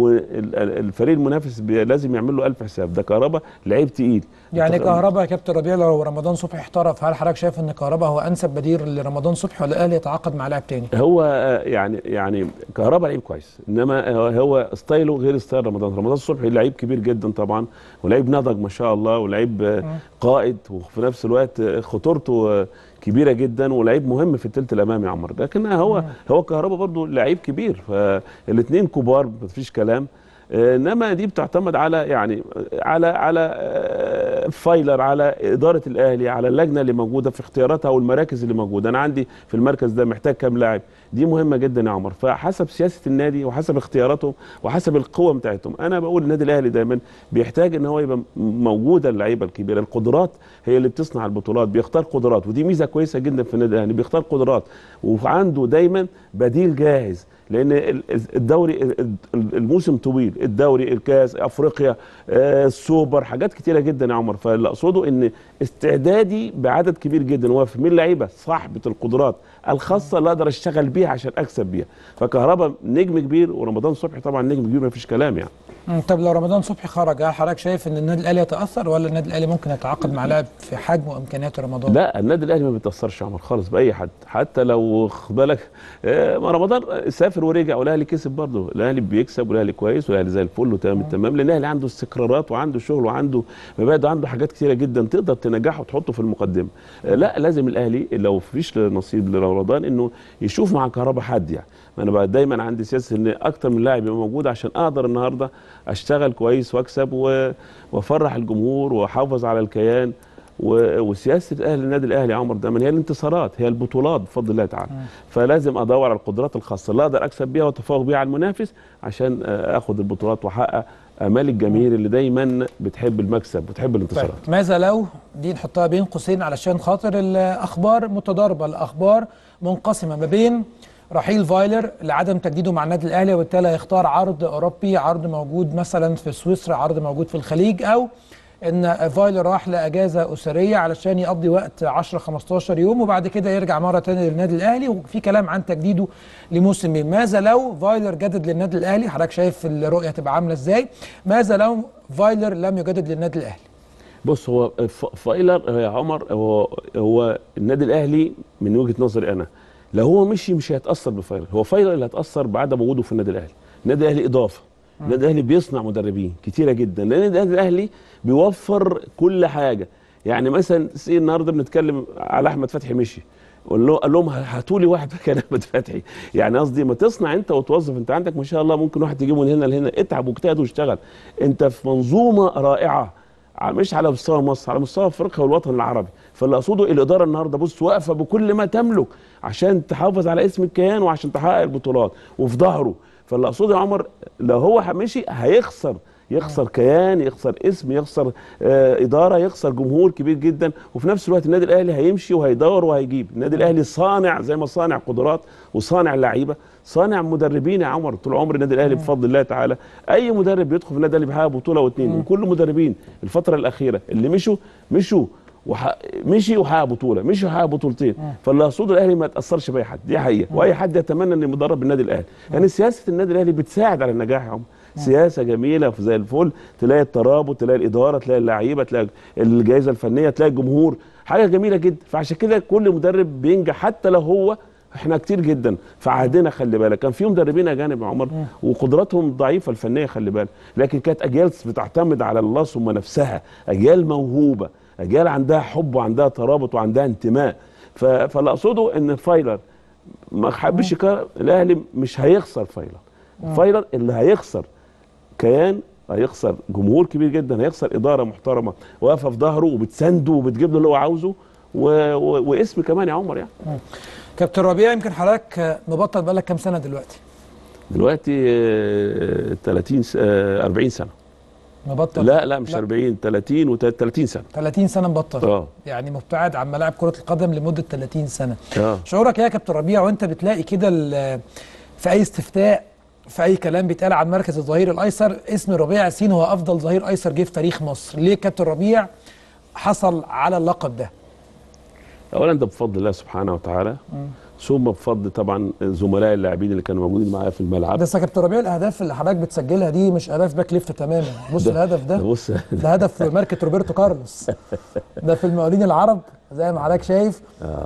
والفريق المنافس بي- لازم يعمل له ألف حساب ده كهربا لعيب تقيل يعني أنت- كهربا يا كابتن ربيع لو رمضان صبحي احترف هل حضرتك شايف ان كهربا هو انسب بديل لرمضان صبحي ولا الاهلي يتعاقد مع لاعب تاني؟ هو آه، يعني يعني كهربا لعيب كويس انما هو- هو ستايله غير ستايل رمضان رمضان الصبحي لعيب كبير جدا طبعا ولعيب نضج ما شاء الله ولعيب آه، قائد وفي نفس الوقت آه، خطورته آه، كبيره جدا ولعيب مهم في الثلث الامامي يا عمر لكن هو هو كهربا برضو لعيب كبير فالاثنين كبار مفيش كلام آه، انما دي بتعتمد على يعني على على آه، فايلر على اداره الاهلي على اللجنه اللي موجوده في اختياراتها والمراكز اللي موجوده انا عندي في المركز ده محتاج كام لاعب دي مهمه جدا يا عمر فحسب سياسه النادي وحسب اختياراتهم وحسب القوه بتاعتهم انا بقول النادي الاهلي دايما بيحتاج ان هو يبقى موجوده اللعيبه الكبيره القدرات هي اللي بتصنع البطولات بيختار قدرات ودي ميزه كويسه جدا في النادي الاهلي بيختار قدرات وعنده دايما بديل جاهز لان ال- الدوري ال- الموسم طويل الدوري الكاس افريقيا آه، السوبر حاجات كتيره جدا يا عمر فاللي اقصده ان استعدادي بعدد كبير جدا هو في مين لعيبه صاحبه القدرات الخاصه اللي اقدر اشتغل بيها عشان اكسب بيها فكهربا نجم كبير ورمضان صبحي طبعا نجم كبير ما فيش كلام يعني مم، طب لو رمضان صبحي خرج هل حضرتك شايف ان النادي الاهلي يتاثر ولا النادي الاهلي ممكن يتعاقد مع لاعب في حجم وامكانيات رمضان؟ لا النادي الاهلي ما بيتاثرش يا عمر خالص باي حد حتى لو خد بالك آه، ما رمضان سافر ورجع والاهلي كسب برضه الاهلي بيكسب والاهلي كويس والاهلي زي الفل وتمام التمام لان الاهلي عنده استقرارات وعنده شغل وعنده مبادئ وعنده حاجات كتيره جدا تقدر تنجحه وتحطه في المقدمه آه، لا لازم الاهلي لو فيش نصيب لرمضان انه يشوف مع كهربا حد يعني ما انا بقى دايما عندي سياسه ان اكتر من لاعب يبقى موجود عشان اقدر النهارده اشتغل كويس واكسب و- وافرح الجمهور واحافظ على الكيان و- وسياسه اهل النادي الاهلي يا عمر دايما هي الانتصارات هي البطولات بفضل الله تعالى فلازم ادور على القدرات الخاصه اللي اقدر اكسب بيها واتفوق بيها على المنافس عشان آه، اخد البطولات واحقق امال الجماهير اللي دايما بتحب المكسب وتحب طيب الانتصارات ماذا لو دي نحطها بين قوسين علشان خاطر الاخبار متضاربه الاخبار منقسمه ما بين رحيل فايلر لعدم تجديده مع النادي الاهلي وبالتالي هيختار عرض اوروبي عرض موجود مثلا في سويسرا عرض موجود في الخليج او ان فايلر راح لاجازه اسريه علشان يقضي وقت 10 15 يوم وبعد كده يرجع مره تانية للنادي الاهلي وفي كلام عن تجديده لموسمين ماذا لو فايلر جدد للنادي الاهلي حضرتك شايف الرؤيه تبقى عامله ازاي ماذا لو فايلر لم يجدد للنادي الاهلي بص هو ف- فايلر يا عمر هو هو النادي الاهلي من وجهه نظري انا لو هو مشي مش هيتاثر بفايلر هو فايلر اللي هيتاثر بعدم وجوده في النادي الاهلي النادي الاهلي اضافه النادي الاهلي بيصنع مدربين كتيره جدا لان النادي الاهلي بيوفر كل حاجه يعني مثلا سي النهارده بنتكلم على احمد فتحي مشي قال له قال لهم هاتوا لي واحد مكان احمد فتحي يعني قصدي ما تصنع انت وتوظف انت عندك ما شاء الله ممكن واحد تجيبه من هنا لهنا اتعب واجتهد واشتغل انت في منظومه رائعه ع- مش على مستوى مصر على مستوى افريقيا والوطن العربي فاللي اقصده الاداره النهارده بص واقفه بكل ما تملك عشان تحافظ على اسم الكيان وعشان تحقق البطولات وفي ظهره فاللي اقصده يا عمر لو هو مشي هيخسر يخسر كيان يخسر اسم يخسر آه اداره يخسر جمهور كبير جدا وفي نفس الوقت النادي الاهلي هيمشي وهيدور وهيجيب النادي الاهلي صانع زي ما صانع قدرات وصانع لعيبه صانع مدربين يا عمر طول عمر النادي الاهلي بفضل الله تعالى اي مدرب بيدخل في النادي الاهلي بيحقق بطوله واثنين وكل مدربين الفتره الاخيره اللي مشوا مشوا وح... مشي وحقق بطوله مشي وحقق بطولتين فاللي اقصده الاهلي ما تاثرش باي حد دي حقيقه واي حد يتمنى انه يدرب النادي الاهلي يعني سياسه النادي الاهلي بتساعد على النجاح يا عمر سياسه جميله زي الفل تلاقي الترابط تلاقي الاداره تلاقي اللعيبه تلاقي الجائزه الفنيه تلاقي الجمهور حاجه جميله جدا فعشان كده كل مدرب بينجح حتى لو هو احنا كتير جدا في عهدنا خلي بالك كان في مدربين اجانب يا عمر وقدراتهم ضعيفه الفنيه خلي بالك لكن كانت اجيال بتعتمد على الله ثم نفسها اجيال موهوبه اجيال عندها حب وعندها ترابط وعندها انتماء ف- فاللي اقصده ان فايلر ما حبش يكرر الاهلي مش هيخسر فايلر فايلر اللي هيخسر كيان هيخسر جمهور كبير جدا هيخسر اداره محترمه واقفه في ظهره وبتسنده وبتجيب له اللي هو عاوزه و... و... واسم كمان يا عمر يعني كابتن ربيع يمكن حضرتك آه، مبطل بقالك كام سنه دلوقتي دلوقتي آه، 30 س- آه، 40 سنه مبطل لا لا مش لا. 40 30 و 30 سنه 30 سنه مبطل اه يعني مبتعد عن ملاعب كره القدم لمده 30 سنه اه شعورك إيه يا كابتن ربيع وانت بتلاقي كده ال- في اي استفتاء في اي كلام بيتقال عن مركز الظهير الايسر اسم ربيع ياسين هو افضل ظهير ايسر جه في تاريخ مصر ليه كابتن ربيع حصل على اللقب ده اولا ده بفضل الله سبحانه وتعالى ثم بفضل طبعا زملاء اللاعبين اللي كانوا موجودين معايا في الملعب بس يا كابتن ربيع الاهداف اللي حضرتك بتسجلها دي مش اهداف باك ليفت تماما بص ده- الهدف ده بص ده هدف ماركة روبرتو كارلوس ده في المقاولين العرب زي ما حضرتك شايف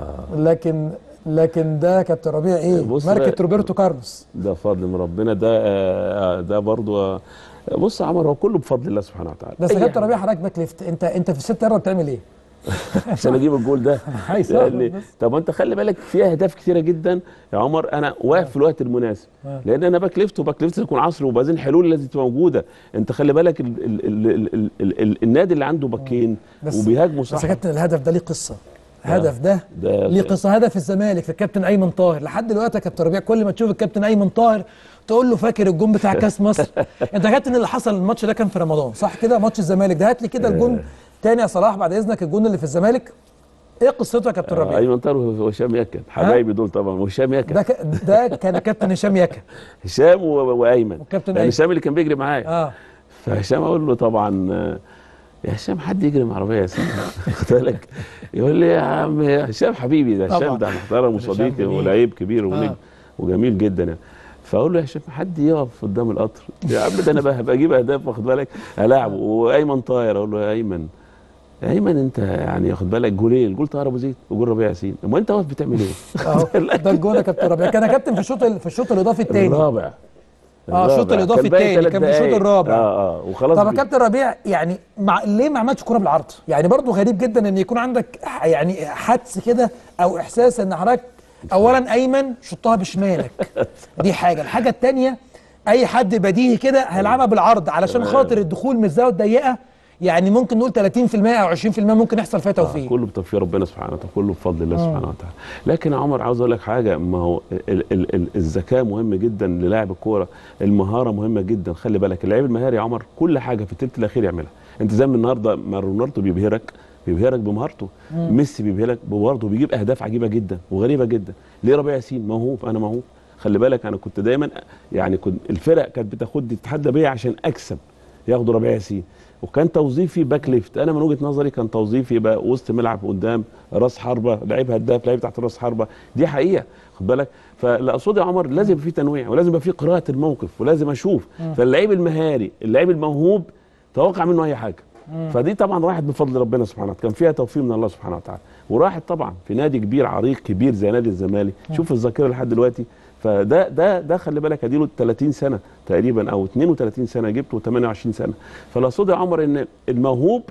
لكن لكن ده كابتن ربيع ايه بص ماركة بقى- روبرتو كارلوس ده فضل من ربنا ده آه، ده برضو آه، بص يا عمر هو كله بفضل الله سبحانه وتعالى بس يا أي كابتن حاجة. ربيع حضرتك باك ليفت انت انت في الست يارده بتعمل ايه؟ عشان اجيب الجول ده عايز يعني أعرف بس. طب انت خلي بالك في اهداف كتيره جدا يا عمر انا واقف في الوقت المناسب آه. لان انا باك ليفت وباك ليفت يكون عصري وبعدين الحلول لازم تبقى موجوده انت خلي بالك ال ال ال ال ال ال ال النادي اللي عنده باكين بس- وبيهاجموا بس يا صح كابتن الهدف ده ليه قصه الهدف ده ده ليه قصه هدف الزمالك الكابتن ايمن طاهر لحد دلوقتي يا كابتن ربيع كل ما تشوف الكابتن ايمن طاهر تقول له فاكر الجون بتاع كاس مصر انت يا كابتن اللي حصل الماتش ده كان في رمضان صح كده ماتش الزمالك ده هات لي كده الجون تاني يا صلاح بعد اذنك الجون اللي في الزمالك ايه قصته يا كابتن آه، ربيع ايمن طاهر وهشام يكن حبايبي دول طبعا وهشام يكن ده ك... ده كان كابتن هشام يكا هشام و- وايمن والكابتن يعني أيمن. هشام اللي كان بيجري معايا اه فهشام اقول له طبعا آه، يا هشام حد يجري مع عربيه يا سيدي خد بالك يقول لي يا عم هشام حبيبي ده طبعا. هشام ده محترم هشام وصديقي جميل. ولعيب كبير ونجم آه. وجميل جدا يعني فاقول له يا هشام حد يقف قدام القطر يا عم ده انا بقى هبقى اجيب اهداف واخد بالك الاعبه وايمن طاهر اقول له يا ايمن يا ايمن انت يعني واخد بالك جولين جول طاهر ابو زيد وجول ربيع ياسين امال انت واقف بتعمل ايه؟ اهو ده الجون يا كابتن ربيع كان يا كابتن في الشوط في الشوط الاضافي الثاني الرابع آه، الشوط الرابع. الإضافي كان باقي التاني، تلات كان في الشوط دقايق. الرابع. اه اه وخلاص طب يا بي- كابتن ربيع يعني مع ليه ما عملتش كوره بالعرض؟ يعني برضو غريب جدا ان يكون عندك ح- يعني حدس كده او احساس ان حضرتك اولا ايمن شطها بشمالك دي حاجه، الحاجه الثانيه اي حد بديهي كده هيلعبها بالعرض علشان تمام. خاطر الدخول من الزاويه الضيقه يعني ممكن نقول 30% او 20% ممكن يحصل فيها آه توفيق. كله بتوفيق ربنا سبحانه وتعالى كله بفضل الله سبحانه وتعالى لكن يا عمر عاوز اقول لك حاجه ما هو ال ال ال الذكاء مهم جدا للاعب الكوره المهاره مهمه جدا خلي بالك اللعيب المهاري يا عمر كل حاجه في الثلث الاخير يعملها انت زي ما النهارده ما رونالدو بيبهرك بيبهرك بمهارته ميسي بيبهرك بمهارته بيجيب اهداف عجيبه جدا وغريبه جدا ليه ربيع ياسين موهوب انا موهوب خلي بالك انا كنت دايما يعني كنت الفرق كانت بتاخد تتحدى بيا عشان اكسب ياخدوا ربيع ياسين وكان توظيفي باك ليفت انا من وجهه نظري كان توظيفي يبقى وسط ملعب قدام راس حربه لعيب هداف لعيب تحت راس حربه دي حقيقه خد بالك فاللي اقصده يا عمر لازم يبقى في تنويع ولازم يبقى في قراءه الموقف ولازم اشوف فاللعيب المهاري اللعيب الموهوب توقع منه اي حاجه فدي طبعا راحت بفضل ربنا سبحانه وتعالى كان فيها توفيق من الله سبحانه وتعالى وراحت طبعا في نادي كبير عريق كبير زي نادي الزمالك شوف الذاكره لحد دلوقتي فده ده ده خلي بالك اديله 30 سنه تقريبا او 32 سنه جبته 28 سنه فاللي اقصده يا عمر ان الموهوب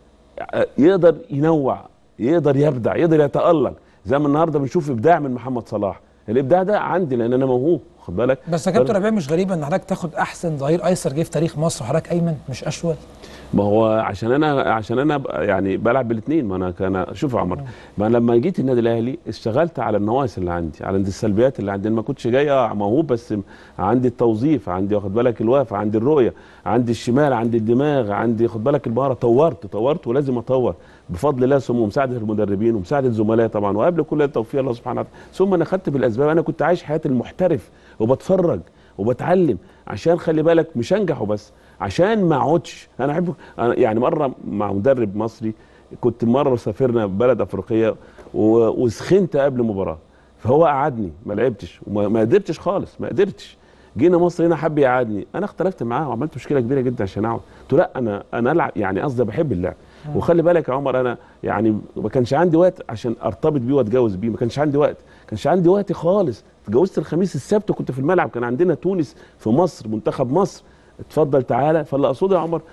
يقدر ينوع يقدر يبدع يقدر يتالق زي ما النهارده بنشوف ابداع من محمد صلاح الابداع ده عندي لان انا موهوب خد بالك بس يا كابتن ربيع مش غريبه ان حضرتك تاخد احسن ظهير ايسر جه في تاريخ مصر وحضرتك ايمن مش اشول ما هو عشان انا عشان انا ب- يعني بلعب بالاثنين ما انا كان شوف يا عمر ما أنا لما جيت النادي الاهلي اشتغلت على النواقص اللي عندي على السلبيات اللي عندي أنا ما كنتش جاي آه موهوب بس عندي التوظيف عندي واخد بالك الوقفه عندي الرؤيه عندي الشمال عندي الدماغ عندي خد بالك المهاره طورت طورت ولازم اطور بفضل الله ثم مساعده المدربين ومساعده الزملاء طبعا وقبل كل التوفيق الله سبحانه وتعالى ثم انا خدت بالاسباب انا كنت عايش حياه المحترف وبتفرج وبتعلم عشان خلي بالك مش انجح وبس عشان ما اقعدش انا احب أنا يعني مره مع مدرب مصري كنت مره سافرنا بلد افريقيه و- وسخنت قبل مباراه فهو قعدني ما لعبتش وما ما قدرتش خالص ما قدرتش جينا مصر هنا حب يقعدني انا اختلفت معاه وعملت مشكله كبيره جدا عشان اقعد قلت له لا انا انا العب يعني قصدي بحب اللعب وخلي بالك يا عمر انا يعني ما كانش عندي وقت عشان ارتبط بيه واتجوز بيه ما كانش عندي وقت ما كانش عندي وقت خالص اتجوزت الخميس السبت كنت في الملعب كان عندنا تونس في مصر منتخب مصر اتفضل تعالى فاللي اقصده يا عمر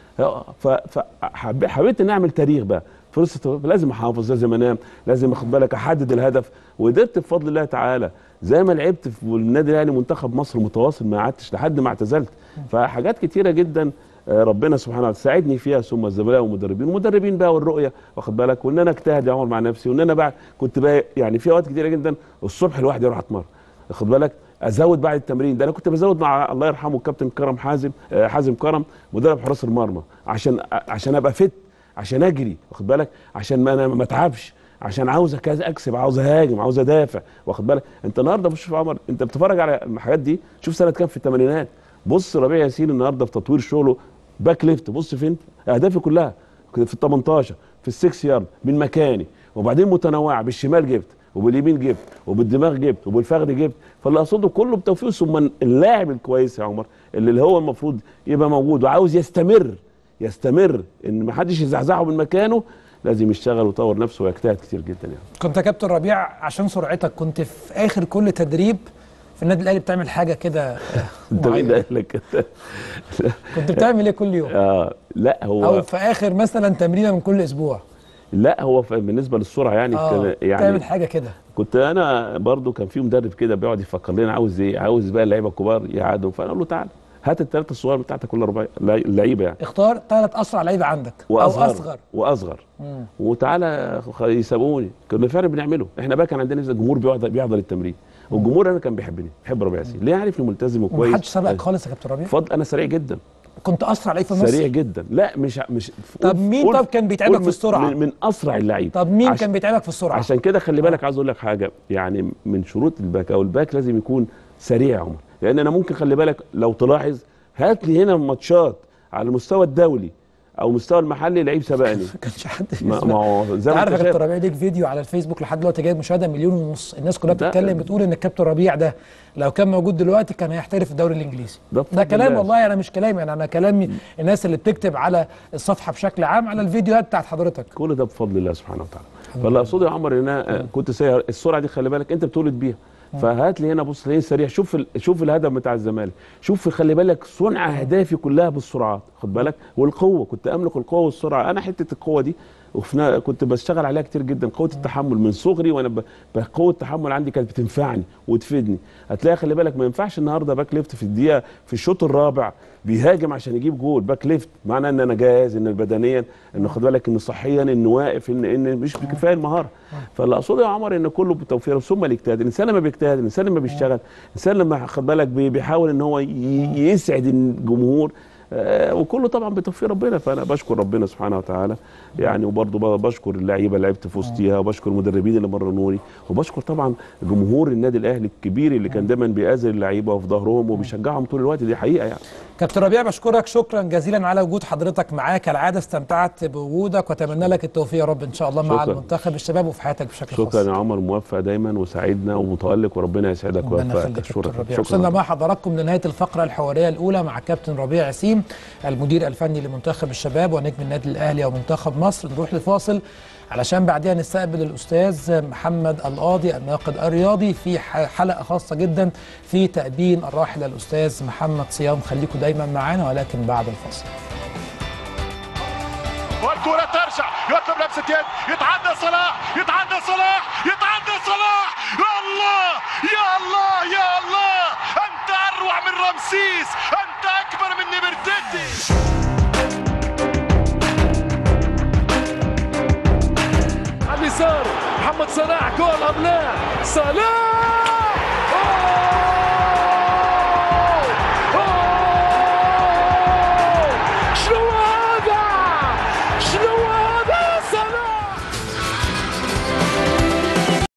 فحبيت ان اعمل تاريخ بقى فرصه لازم احافظ لازم انام لازم اخد بالك احدد الهدف وقدرت بفضل الله تعالى زي ما لعبت في النادي الاهلي منتخب مصر متواصل ما قعدتش لحد ما اعتزلت فحاجات كتيره جدا آه، ربنا سبحانه وتعالى ساعدني فيها ثم الزملاء والمدربين المدربين بقى والرؤيه واخد بالك وان انا اجتهد يا عمر مع نفسي وان انا بقى كنت بقى يعني في اوقات كتيره جدا الصبح الواحد يروح اتمرن واخد بالك ازود بعد التمرين ده انا كنت بزود مع الله يرحمه الكابتن كرم حازم آه، حازم كرم مدرب حراس المرمى عشان عشان ابقى فت عشان اجري واخد بالك عشان ما انا ما اتعبش عشان عاوز أكز- اكسب عاوز اهاجم عاوز ادافع واخد بالك انت النهارده بشوف عمر انت بتتفرج على الحاجات دي شوف سنه كام في الثمانينات بص ربيع ياسين النهارده في تطوير شغله باك ليفت بص فين اهدافي كلها كنت في ال 18 في السكس يارد من مكاني وبعدين متنوعه بالشمال جبت وباليمين جبت وبالدماغ جبت وبالفخذ جبت فاللي اقصده كله بتوفيق ثم اللاعب الكويس يا عمر اللي هو المفروض يبقى موجود وعاوز يستمر يستمر ان ما حدش يزعزعه من مكانه لازم يشتغل ويطور نفسه ويجتهد كتير جدا يعني كنت يا كابتن ربيع عشان سرعتك كنت في اخر كل تدريب في النادي الاهلي بتعمل حاجه كده انت مين معينة. قال لك كده؟ كنت بتعمل ايه كل يوم اه لا او هو في اخر مثلا تمرينه من كل اسبوع لا هو ف- بالنسبه للسرعه يعني اه كان يعني تعمل حاجه كده كنت انا برضو كان في مدرب كده بيقعد يفكر لنا عاوز ايه عاوز بقى اللعيبه الكبار يقعدوا فانا اقول له تعالى هات الثلاثه الصغار بتاعتك كل ربع اللعيبه يعني اختار ثلاث اسرع لعيبه عندك واصغر او اصغر واصغر مم. وتعالى خ- يسابقوني كنا فعلا بنعمله احنا بقى كان عندنا زي جمهور بيقعد بيحضر التمرين والجمهور انا كان بيحبني بيحب ربيع ياسين ليه عارفني ملتزم وكويس ومحدش سبقك خالص يا كابتن ربيع فضل انا سريع جدا كنت اسرع لعيب في مصر سريع جدا لا مش مش طب قول- مين قول- طب كان بيتعبك قول في من- السرعة؟ من, من اسرع اللعيبه طب مين عش- كان بيتعبك في السرعه عشان كده خلي بالك عاوز اقول لك حاجه يعني من شروط الباك او الباك لازم يكون سريع يا عمر لان انا ممكن خلي بالك لو تلاحظ هات لي هنا ماتشات على المستوى الدولي او المستوى المحلي لعيب سبقني ما كانش حد ما بيسبق. ما هو زي انت ما عارف انت يا كابتن شايف ربيع ليك فيديو على الفيسبوك لحد دلوقتي جايب مشاهده مليون ونص الناس كلها ده- بتتكلم بتقول ان الكابتن ربيع ده لو كان موجود دلوقتي كان هيحترف في الدوري الانجليزي ده ده بفضل كلام الله. والله انا مش كلامي يعني انا كلامي الناس اللي بتكتب على الصفحه بشكل عام على الفيديوهات بتاعت حضرتك كل ده بفضل الله سبحانه وتعالى فاللي اقصده يا عمر ان انا آه، كنت سير السرعه دي خلي بالك انت بتولد بيها فهات لي هنا بص ليه سريع شوف ال... شوف الهدف بتاع الزمالك شوف خلي بالك صنع اهدافي كلها بالسرعات خد بالك والقوه كنت املك القوه والسرعه انا حته القوه دي وفي نا- كنت بشتغل عليها كتير جدا قوه التحمل من صغري وانا ب... ب- قوه التحمل عندي كانت بتنفعني وتفيدني هتلاقي خلي بالك ما ينفعش النهارده باك ليفت في الدقيقه في الشوط الرابع بيهاجم عشان يجيب جول باك ليفت معناه ان انا جاهز ان بدنيا ان خد بالك ان صحيا ان واقف ان ان مش بكفايه المهاره فاللي اقصده يا عمر ان كله بتوفير ثم الاجتهاد الانسان لما بيجتهد الانسان لما بيشتغل الانسان لما خد بالك بي- بيحاول ان هو ي- يسعد الجمهور آه، وكله طبعا بتوفيق ربنا فانا بشكر ربنا سبحانه وتعالى يعني وبرضه ب- بشكر اللعيبه اللي لعبت في وسطيها وبشكر المدربين اللي مرنوني وبشكر طبعا جمهور النادي الاهلي الكبير اللي كان دايما بيآزر اللعيبه وفي ظهرهم وبيشجعهم طول الوقت دي حقيقه يعني كابتن ربيع بشكرك شكرا جزيلا على وجود حضرتك معاك كالعاده استمتعت بوجودك واتمنى لك التوفيق يا رب ان شاء الله مع شكراً. المنتخب الشباب وفي حياتك بشكل خاص شكرا يا عمر موفق دايما وسعيدنا ومتالق وربنا يسعدك ربنا ويوفقك يخليك كابتن ربيع شكرا وصلنا شكرا مع حضراتكم لنهايه الفقره الحواريه الاولى مع كابتن ربيع عسيم المدير الفني لمنتخب الشباب ونجم النادي الاهلي ومنتخب مصر نروح لفاصل علشان بعدها نستقبل الاستاذ محمد القاضي الناقد الرياضي في ح- حلقه خاصه جدا في تأبين الراحل الاستاذ محمد صيام خليكم دايما معانا ولكن بعد الفاصل والكرة ترجع يطلب لمسة يد يتعدى صلاح يتعدى صلاح يتعدى صلاح يا الله يا الله يا الله أنت أروع من رمسيس أنت أكبر من نمرتتي على اليسار محمد صلاح جول ام لا صلاح